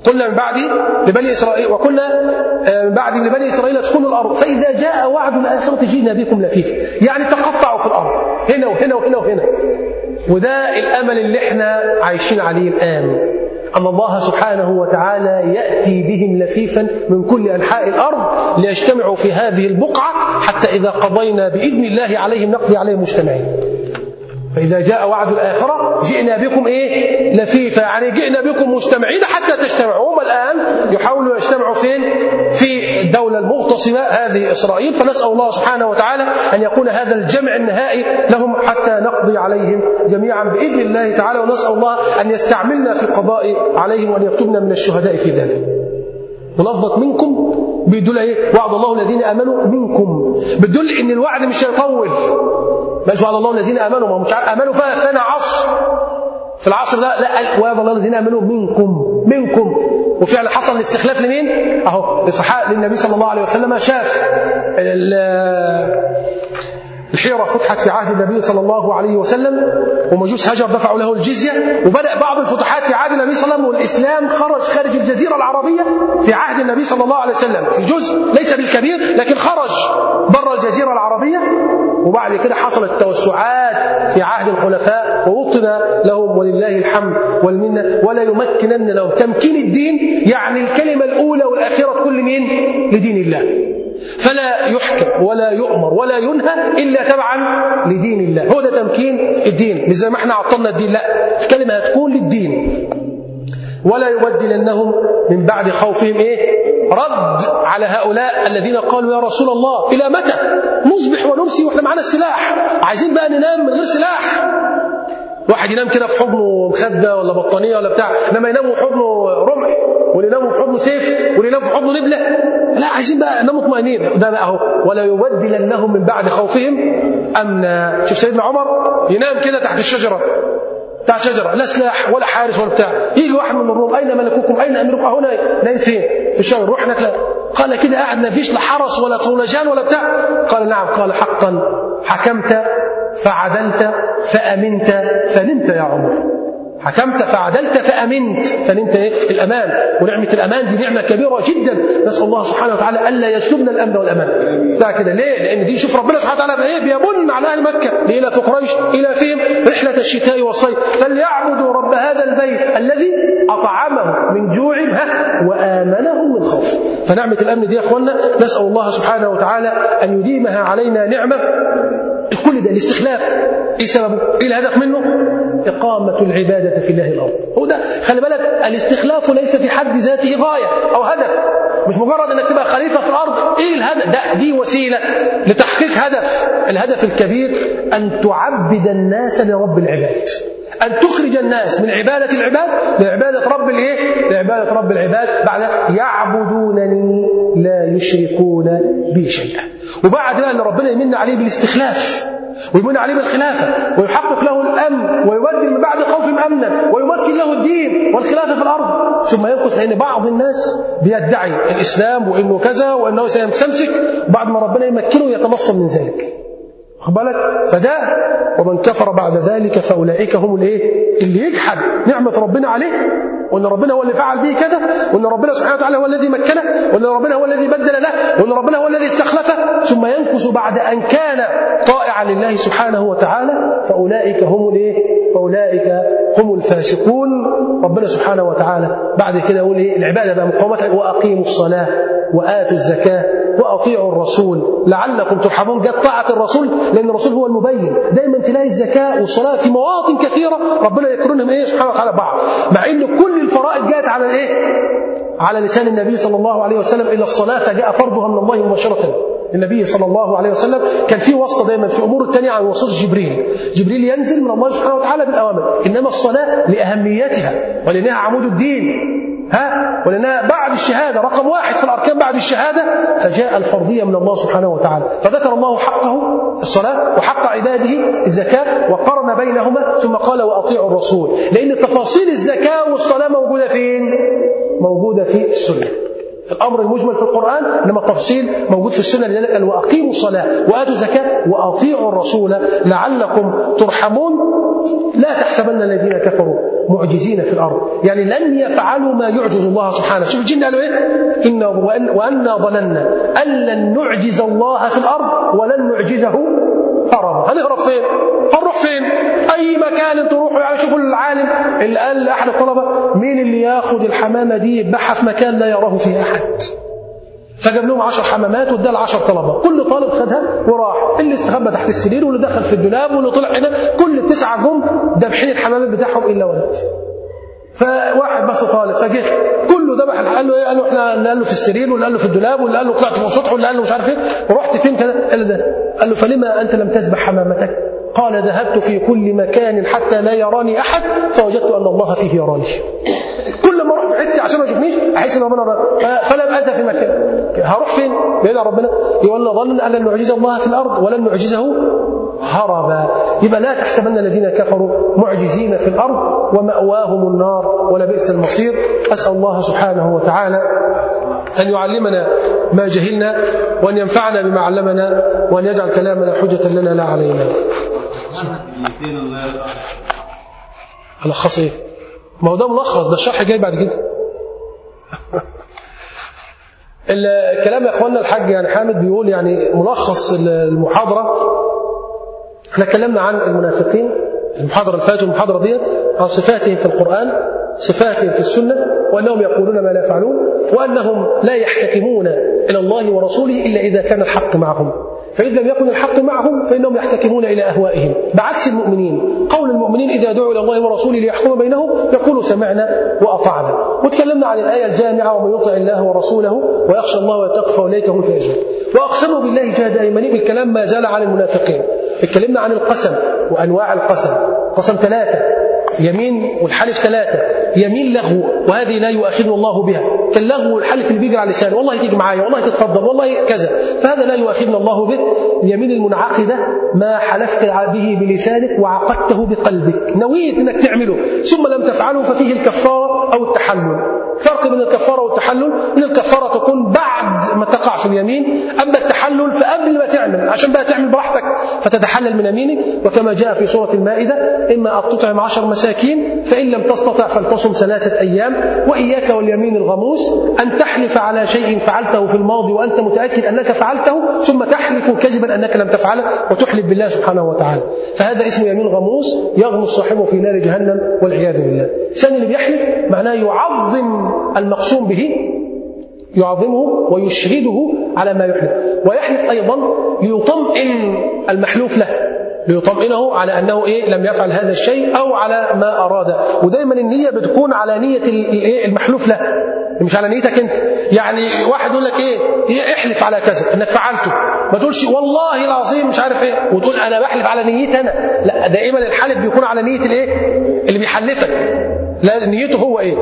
قلنا من بعد لبني إسرائيل وقلنا من بعد لبني إسرائيل اسكنوا الأرض فإذا جاء وعد الآخرة جئنا بكم لفيفا يعني تقطعوا في الأرض هنا وهنا وهنا وهنا وده الأمل اللي احنا عايشين عليه الآن أن الله سبحانه وتعالى يأتي بهم لفيفا من كل أنحاء الأرض ليجتمعوا في هذه البقعة حتى إذا قضينا بإذن الله عليهم نقضي عليهم مجتمعين فإذا جاء وعد الآخرة جئنا بكم إيه لفيفا يعني جئنا بكم مجتمعين حتى تجتمعوا هم الآن يحاولوا يجتمعوا فين في الدولة المغتصبة هذه إسرائيل فنسأل الله سبحانه وتعالى أن يكون هذا الجمع النهائي لهم حتى نقضي عليهم جميعا بإذن الله تعالى ونسأل الله أن يستعملنا في القضاء عليهم وأن يكتبنا من الشهداء في ذلك ولفظة منكم بيدل ايه وعد الله الذين امنوا منكم بتدل ان الوعد مش هيطول بل وعد الله الذين امنوا ما مش امنوا فانا عصر في العصر ده لا وعد الله الذين امنوا منكم منكم وفعلا حصل الاستخلاف لمين اهو للنبي صلى الله عليه وسلم شاف الحيرة فتحت في عهد النبي صلى الله عليه وسلم ومجوس هجر دفعوا له الجزية وبدأ بعض الفتوحات في عهد النبي صلى الله عليه وسلم والإسلام خرج خارج الجزيرة العربية في عهد النبي صلى الله عليه وسلم في جزء ليس بالكبير لكن خرج بره الجزيرة العربية وبعد كده حصلت توسعات في عهد الخلفاء ووطن لهم ولله الحمد والمنة ولا يمكنن لهم تمكين الدين يعني الكلمة الأولى والأخيرة كل مين لدين الله فلا يحكم ولا يؤمر ولا ينهى إلا تبعا لدين الله هو ده تمكين الدين مش زي ما احنا عطلنا الدين لا الكلمة هتكون للدين ولا يبدلنهم من بعد خوفهم ايه رد على هؤلاء الذين قالوا يا رسول الله إلى متى نصبح ونمسي واحنا معانا السلاح عايزين بقى ننام من غير سلاح واحد ينام كده في حضنه مخدة ولا بطانية ولا بتاع لما ينام في حضنه رمح واللي ينام في حضنه سيف واللي ينام في حضنه نبلة لا عايزين بقى ناموا مطمئنين ده بقى اهو ولا يبدلنهم من بعد خوفهم امنا شوف سيدنا عمر ينام كده تحت الشجرة تحت شجرة لا سلاح ولا حارس ولا بتاع يجي واحد من الروم أين ملككم أين أميركم أهو نايم فين في الشجرة روح هناك لا قال كده قاعد ما فيش لا حرس ولا طولجان ولا بتاع قال نعم قال حقا حكمت فعدلت فأمنت فنمت يا عمر حكمت فعدلت فأمنت فنمت إيه؟ الأمان ونعمة الأمان دي نعمة كبيرة جدا نسأل الله سبحانه وتعالى ألا يسلبنا الأمن والأمان بتاع كده ليه؟ لأن دي شوف ربنا سبحانه وتعالى إيه بيمن على أهل مكة لإلى في قريش إلى فيهم رحلة الشتاء والصيف فليعبدوا رب هذا البيت الذي أطعمهم من جوع وآمنهم من خوف فنعمة الأمن دي يا أخوانا نسأل الله سبحانه وتعالى أن يديمها علينا نعمة كل ده الاستخلاف ايه سببه؟ ايه الهدف منه؟ إقامة العبادة في الله الأرض هو ده خلي بالك الاستخلاف ليس في حد ذاته غاية أو هدف مش مجرد أنك تبقى خليفة في الأرض إيه الهدف ده دي وسيلة لتحقيق هدف الهدف الكبير أن تعبد الناس لرب العباد أن تخرج الناس من عبادة العباد لعبادة رب الإيه؟ لعبادة رب العباد بعد يعبدونني لا يشركون بي شيئا وبعد ذلك ربنا يمن عليه بالاستخلاف ويمن عليه بالخلافة ويحقق له الأمن ويبدل من بعد خوفهم أمنا ويمكن له الدين والخلافة في الأرض ثم ينقص لأن بعض الناس بيدعي الإسلام وإنه كذا وإنه سيمسك بعد ما ربنا يمكنه يتنصل من ذلك واخد بالك فده ومن كفر بعد ذلك فاولئك هم الايه اللي يجحد نعمه ربنا عليه وان ربنا هو اللي فعل به كذا وان ربنا سبحانه وتعالى هو الذي مكنه وان ربنا هو الذي بدل له وان ربنا هو الذي استخلفه ثم ينكس بعد ان كان طائعا لله سبحانه وتعالى فاولئك هم الايه فاولئك هم الفاسقون ربنا سبحانه وتعالى بعد كده يقول ايه العباده بقى مقامتها واقيموا الصلاه واتوا الزكاه واطيعوا الرسول لعلكم ترحمون جت طاعه الرسول لان الرسول هو المبين دايما تلاقي الزكاه والصلاه في مواطن كثيره ربنا يكرمهم ايه سبحانه وتعالى بعض مع ان كل الفرائض جاءت على الايه على لسان النبي صلى الله عليه وسلم الا الصلاه فجاء فرضها من الله مباشره النبي صلى الله عليه وسلم كان في واسطه دايما في امور الثانيه عن وسيط جبريل جبريل ينزل من الله سبحانه وتعالى بالاوامر انما الصلاه لاهميتها ولانها عمود الدين ها ولانها بعد الشهاده رقم واحد في الاركان بعد الشهاده فجاء الفرضيه من الله سبحانه وتعالى فذكر الله حقه الصلاه وحق عباده الزكاه وقرن بينهما ثم قال واطيعوا الرسول لان تفاصيل الزكاه والصلاه موجوده فين؟ موجوده في السنه الأمر المجمل في القرآن إنما التفصيل موجود في السنة لذلك قال وأقيموا الصلاة وآتوا الزكاة وأطيعوا الرسول لعلكم ترحمون لا تحسبن الذين كفروا معجزين في الأرض يعني لن يفعلوا ما يعجز الله سبحانه شوف الجن قالوا إيه إن وأن وأنا ظننا أن لن نعجز الله في الأرض ولن نعجزه هربا هنهرب فين هنروح فين اي مكان تروحوا يعني شوفوا العالم اللي قال لاحد الطلبه مين اللي ياخد الحمامه دي يذبحها في مكان لا يراه فيه احد فجاب لهم 10 حمامات وادى ل 10 طلبه كل طالب خدها وراح اللي استخبى تحت السرير واللي دخل في الدولاب واللي طلع هنا كل التسعه جم دابحين الحمامات بتاعهم الا ولد فواحد بس طالب فجه كله ذبح قال له ايه قال له احنا اللي قال له في السرير واللي قال له في الدولاب واللي قال له طلعت فوق سطح واللي قال له مش عارف ايه ورحت فين كده قال له ده قال له فلما انت لم تذبح حمامتك قال ذهبت في كل مكان حتى لا يراني احد فوجدت ان الله فيه يراني كل ما اروح في حته عشان ما يشوفنيش احس ان ربنا رأى. فلم اذى في مكان هروح فين؟ بعيد عن ربنا يقول ظن ان لن نعجز الله في الارض ولن نعجزه هربا يبقى لا تحسبن الذين كفروا معجزين في الارض وماواهم النار ولبئس المصير اسال الله سبحانه وتعالى ان يعلمنا ما جهلنا وان ينفعنا بما علمنا وان يجعل كلامنا حجه لنا لا علينا. الخص ايه؟ ما هو ده ملخص ده الشرح جاي بعد كده. الكلام يا اخواننا الحاج يعني حامد بيقول يعني ملخص المحاضره احنا اتكلمنا عن المنافقين المحاضرة اللي فاتت والمحاضرة دي عن صفاتهم في القرآن صفاتهم في السنة وأنهم يقولون ما لا يفعلون وأنهم لا يحتكمون إلى الله ورسوله إلا إذا كان الحق معهم فإذا لم يكن الحق معهم فإنهم يحتكمون إلى أهوائهم بعكس المؤمنين قول المؤمنين إذا دعوا إلى الله ورسوله ليحكم بينهم يقولوا سمعنا وأطعنا وتكلمنا عن الآية الجامعة ومن يطع الله ورسوله ويخشى الله ويتقى فأولئك هم الفائزون وأقسموا بالله جهد أيمانهم الكلام ما زال عن المنافقين اتكلمنا عن القسم وأنواع القسم قسم ثلاثة يمين والحلف ثلاثة يمين لغو وهذه لا يؤاخذنا الله بها كاللغو والحلف اللي بيجري على اللسان والله تيجي معايا والله تتفضل والله كذا فهذا لا يؤاخذنا الله به اليمين المنعقدة ما حلفت به بلسانك وعقدته بقلبك نويت انك تعمله ثم لم تفعله ففيه الكفارة أو التحلل فرق بين الكفارة والتحلل ان الكفارة تكون بعد ما تقع في اليمين أما التحلل فقبل ما تعمل عشان بقى تعمل براحتك فتتحلل من يمينك وكما جاء في سورة المائدة إما أن تطعم عشر مساكين فإن لم تستطع فلتصم ثلاثة أيام وإياك واليمين الغموس أن تحلف على شيء فعلته في الماضي وأنت متأكد أنك فعلته ثم تحلف كذبا أنك لم تفعله وتحلف بالله سبحانه وتعالى فهذا اسمه يمين غموس يغمس صاحبه في نار جهنم والعياذ بالله الثاني اللي بيحلف معناه يعظم المقسوم به يعظمه ويشهده على ما يحلف ويحلف أيضا ليطمئن المحلوف له ليطمئنه على أنه إيه لم يفعل هذا الشيء أو على ما أراد ودايما النية بتكون على نية المحلوف له مش على نيتك أنت يعني واحد يقول لك إيه احلف على كذا أنك فعلته ما تقولش والله العظيم مش عارف إيه وتقول أنا بحلف على نيتي أنا لا دائما الحلف بيكون على نية الإيه اللي بيحلفك لا نيته هو إيه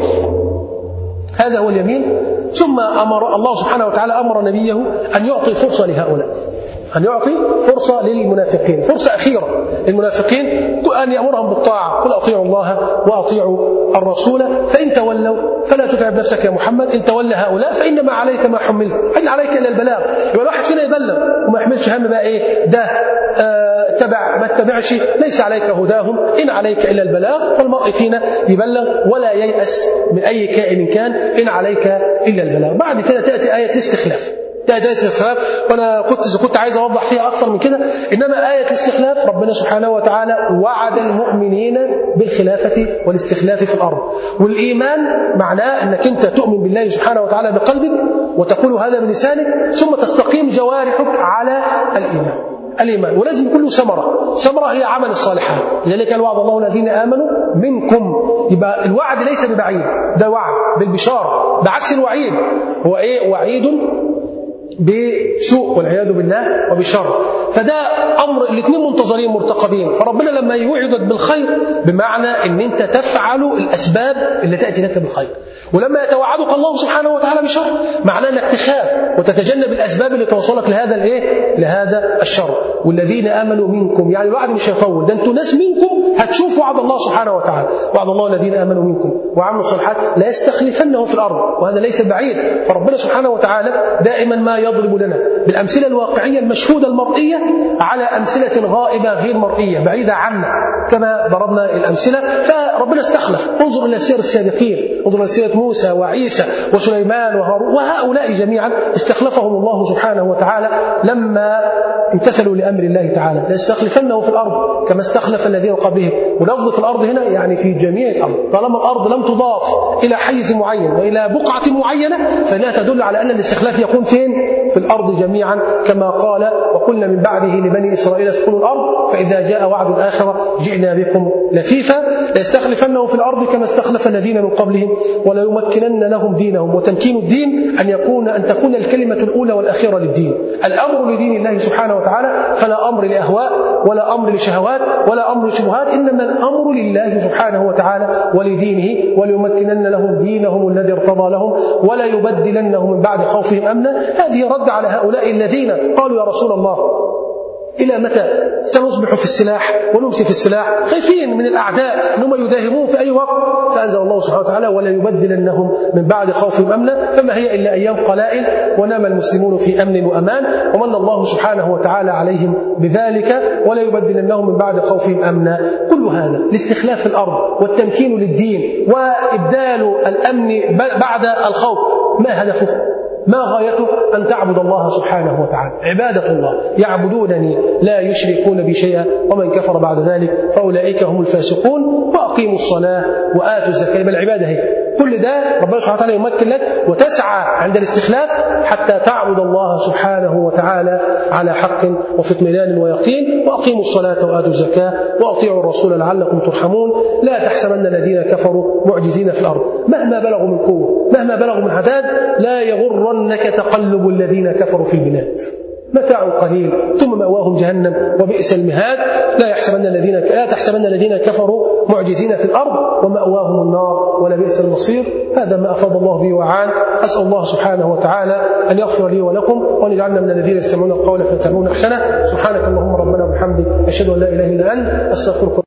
هذا هو اليمين ثم أمر الله سبحانه وتعالى أمر نبيه أن يعطي فرصة لهؤلاء أن يعطي فرصة للمنافقين فرصة أخيرة للمنافقين أن يأمرهم بالطاعة قل أطيعوا الله وأطيعوا الرسول فإن تولوا فلا تتعب نفسك يا محمد إن تولى هؤلاء فإنما عليك ما حملت إن عليك إلا البلاغ يبقى الواحد فينا يبلغ وما يحملش هم بقى إيه ده آه تبع ما اتبعش ليس عليك هداهم إن عليك إلا البلاغ فالمرء فينا يبلغ ولا ييأس من أي كائن كان إن عليك إلا البلاغ بعد كده تأتي آية الاستخلاف ده آية الاستخلاف وأنا كنت كنت عايز أوضح فيها أكثر من كده إنما آية الاستخلاف ربنا سبحانه وتعالى وعد المؤمنين بالخلافة والاستخلاف في الأرض والإيمان معناه أنك أنت تؤمن بالله سبحانه وتعالى بقلبك وتقول هذا بلسانك ثم تستقيم جوارحك على الإيمان الإيمان ولازم يكون له ثمرة ثمرة هي عمل الصالحات لذلك قال وعد الله الذين آمنوا منكم يبقى الوعد ليس ببعيد ده وعد بالبشارة بعكس الوعيد هو إيه وعيد بسوء والعياذ بالله وبشر فده امر الاثنين منتظرين مرتقبين فربنا لما يوعدك بالخير بمعنى ان انت تفعل الاسباب اللي تاتي لك بالخير ولما يتوعدك الله سبحانه وتعالى بشر معناه انك تخاف وتتجنب الاسباب اللي توصلك لهذا الايه لهذا الشر والذين امنوا منكم يعني الوعد مش هيطول ده انتوا ناس منكم هتشوفوا وعد الله سبحانه وتعالى وعد الله الذين امنوا منكم وعملوا الصالحات لا يستخلفنهم في الارض وهذا ليس بعيد فربنا سبحانه وتعالى دائما ما يضرب لنا بالامثله الواقعيه المشهوده المرئيه على امثله غائبه غير مرئيه بعيده عنا كما ضربنا الامثله فربنا استخلف انظر الى سير السابقين انظر الى سيره موسى وعيسى وسليمان وهارون وهؤلاء جميعا استخلفهم الله سبحانه وتعالى لما امتثلوا لامر الله تعالى لاستخلفنه في الارض كما استخلف الذين قبلهم ولفظ في الارض هنا يعني في جميع الارض طالما الارض لم تضاف الى حيز معين والى بقعه معينه فانها تدل على ان الاستخلاف يكون فين؟ في الارض جميعا كما قال وقلنا من بعده لبني اسرائيل اسكنوا الارض فاذا جاء وعد الاخره جئنا بكم لفيفا ليستخلفنه في الارض كما استخلف الذين من قبلهم وليمكنن لهم دينهم وتمكين الدين ان يكون ان تكون الكلمه الاولى والاخيره للدين الامر لدين الله سبحانه وتعالى فلا امر لاهواء ولا امر لشهوات ولا امر لشبهات انما الامر لله سبحانه وتعالى ولدينه وليمكنن لهم دينهم الذي ارتضى لهم ولا يبدلنهم من بعد خوفهم امنا هذه رد على هؤلاء الذين قالوا يا رسول الله إلى متى سنصبح في السلاح ونمسي في السلاح خايفين من الأعداء أنهم يداهمون في أي وقت فأنزل الله سبحانه وتعالى ولا يبدلنهم من بعد خوفهم أمنا فما هي إلا أيام قلائل ونام المسلمون في أمن وأمان ومن الله سبحانه وتعالى عليهم بذلك ولا يبدلنهم من بعد خوفهم أمنا كل هذا لاستخلاف في الأرض والتمكين للدين وإبدال الأمن بعد الخوف ما هدفه ما غايته أن تعبد الله سبحانه وتعالى عبادة الله يعبدونني لا يشركون بي شيئا ومن كفر بعد ذلك فأولئك هم الفاسقون وأقيموا الصلاة وآتوا الزكاة بل العبادة هي كل ده ربنا سبحانه وتعالى يمكن لك وتسعى عند الاستخلاف حتى تعبد الله سبحانه وتعالى على حق وفي اطمئنان ويقين وأقيموا الصلاة وآتوا الزكاة وأطيعوا الرسول لعلكم ترحمون لا تحسبن الذين كفروا معجزين في الأرض مهما بلغوا من قوة مهما بلغوا من عداد لا يغرنك تقلب الذين كفروا في البلاد متاع قليل ثم مأواهم جهنم وبئس المهاد لا يحسبن الذين لا تحسبن الذين كفروا معجزين في الارض ومأواهم النار ولبئس المصير هذا ما افاض الله به وعان اسال الله سبحانه وتعالى ان يغفر لي ولكم وان يجعلنا من الذين يستمعون القول فيتبعون احسنه سبحانك اللهم ربنا وبحمدك اشهد ان لا اله الا انت استغفرك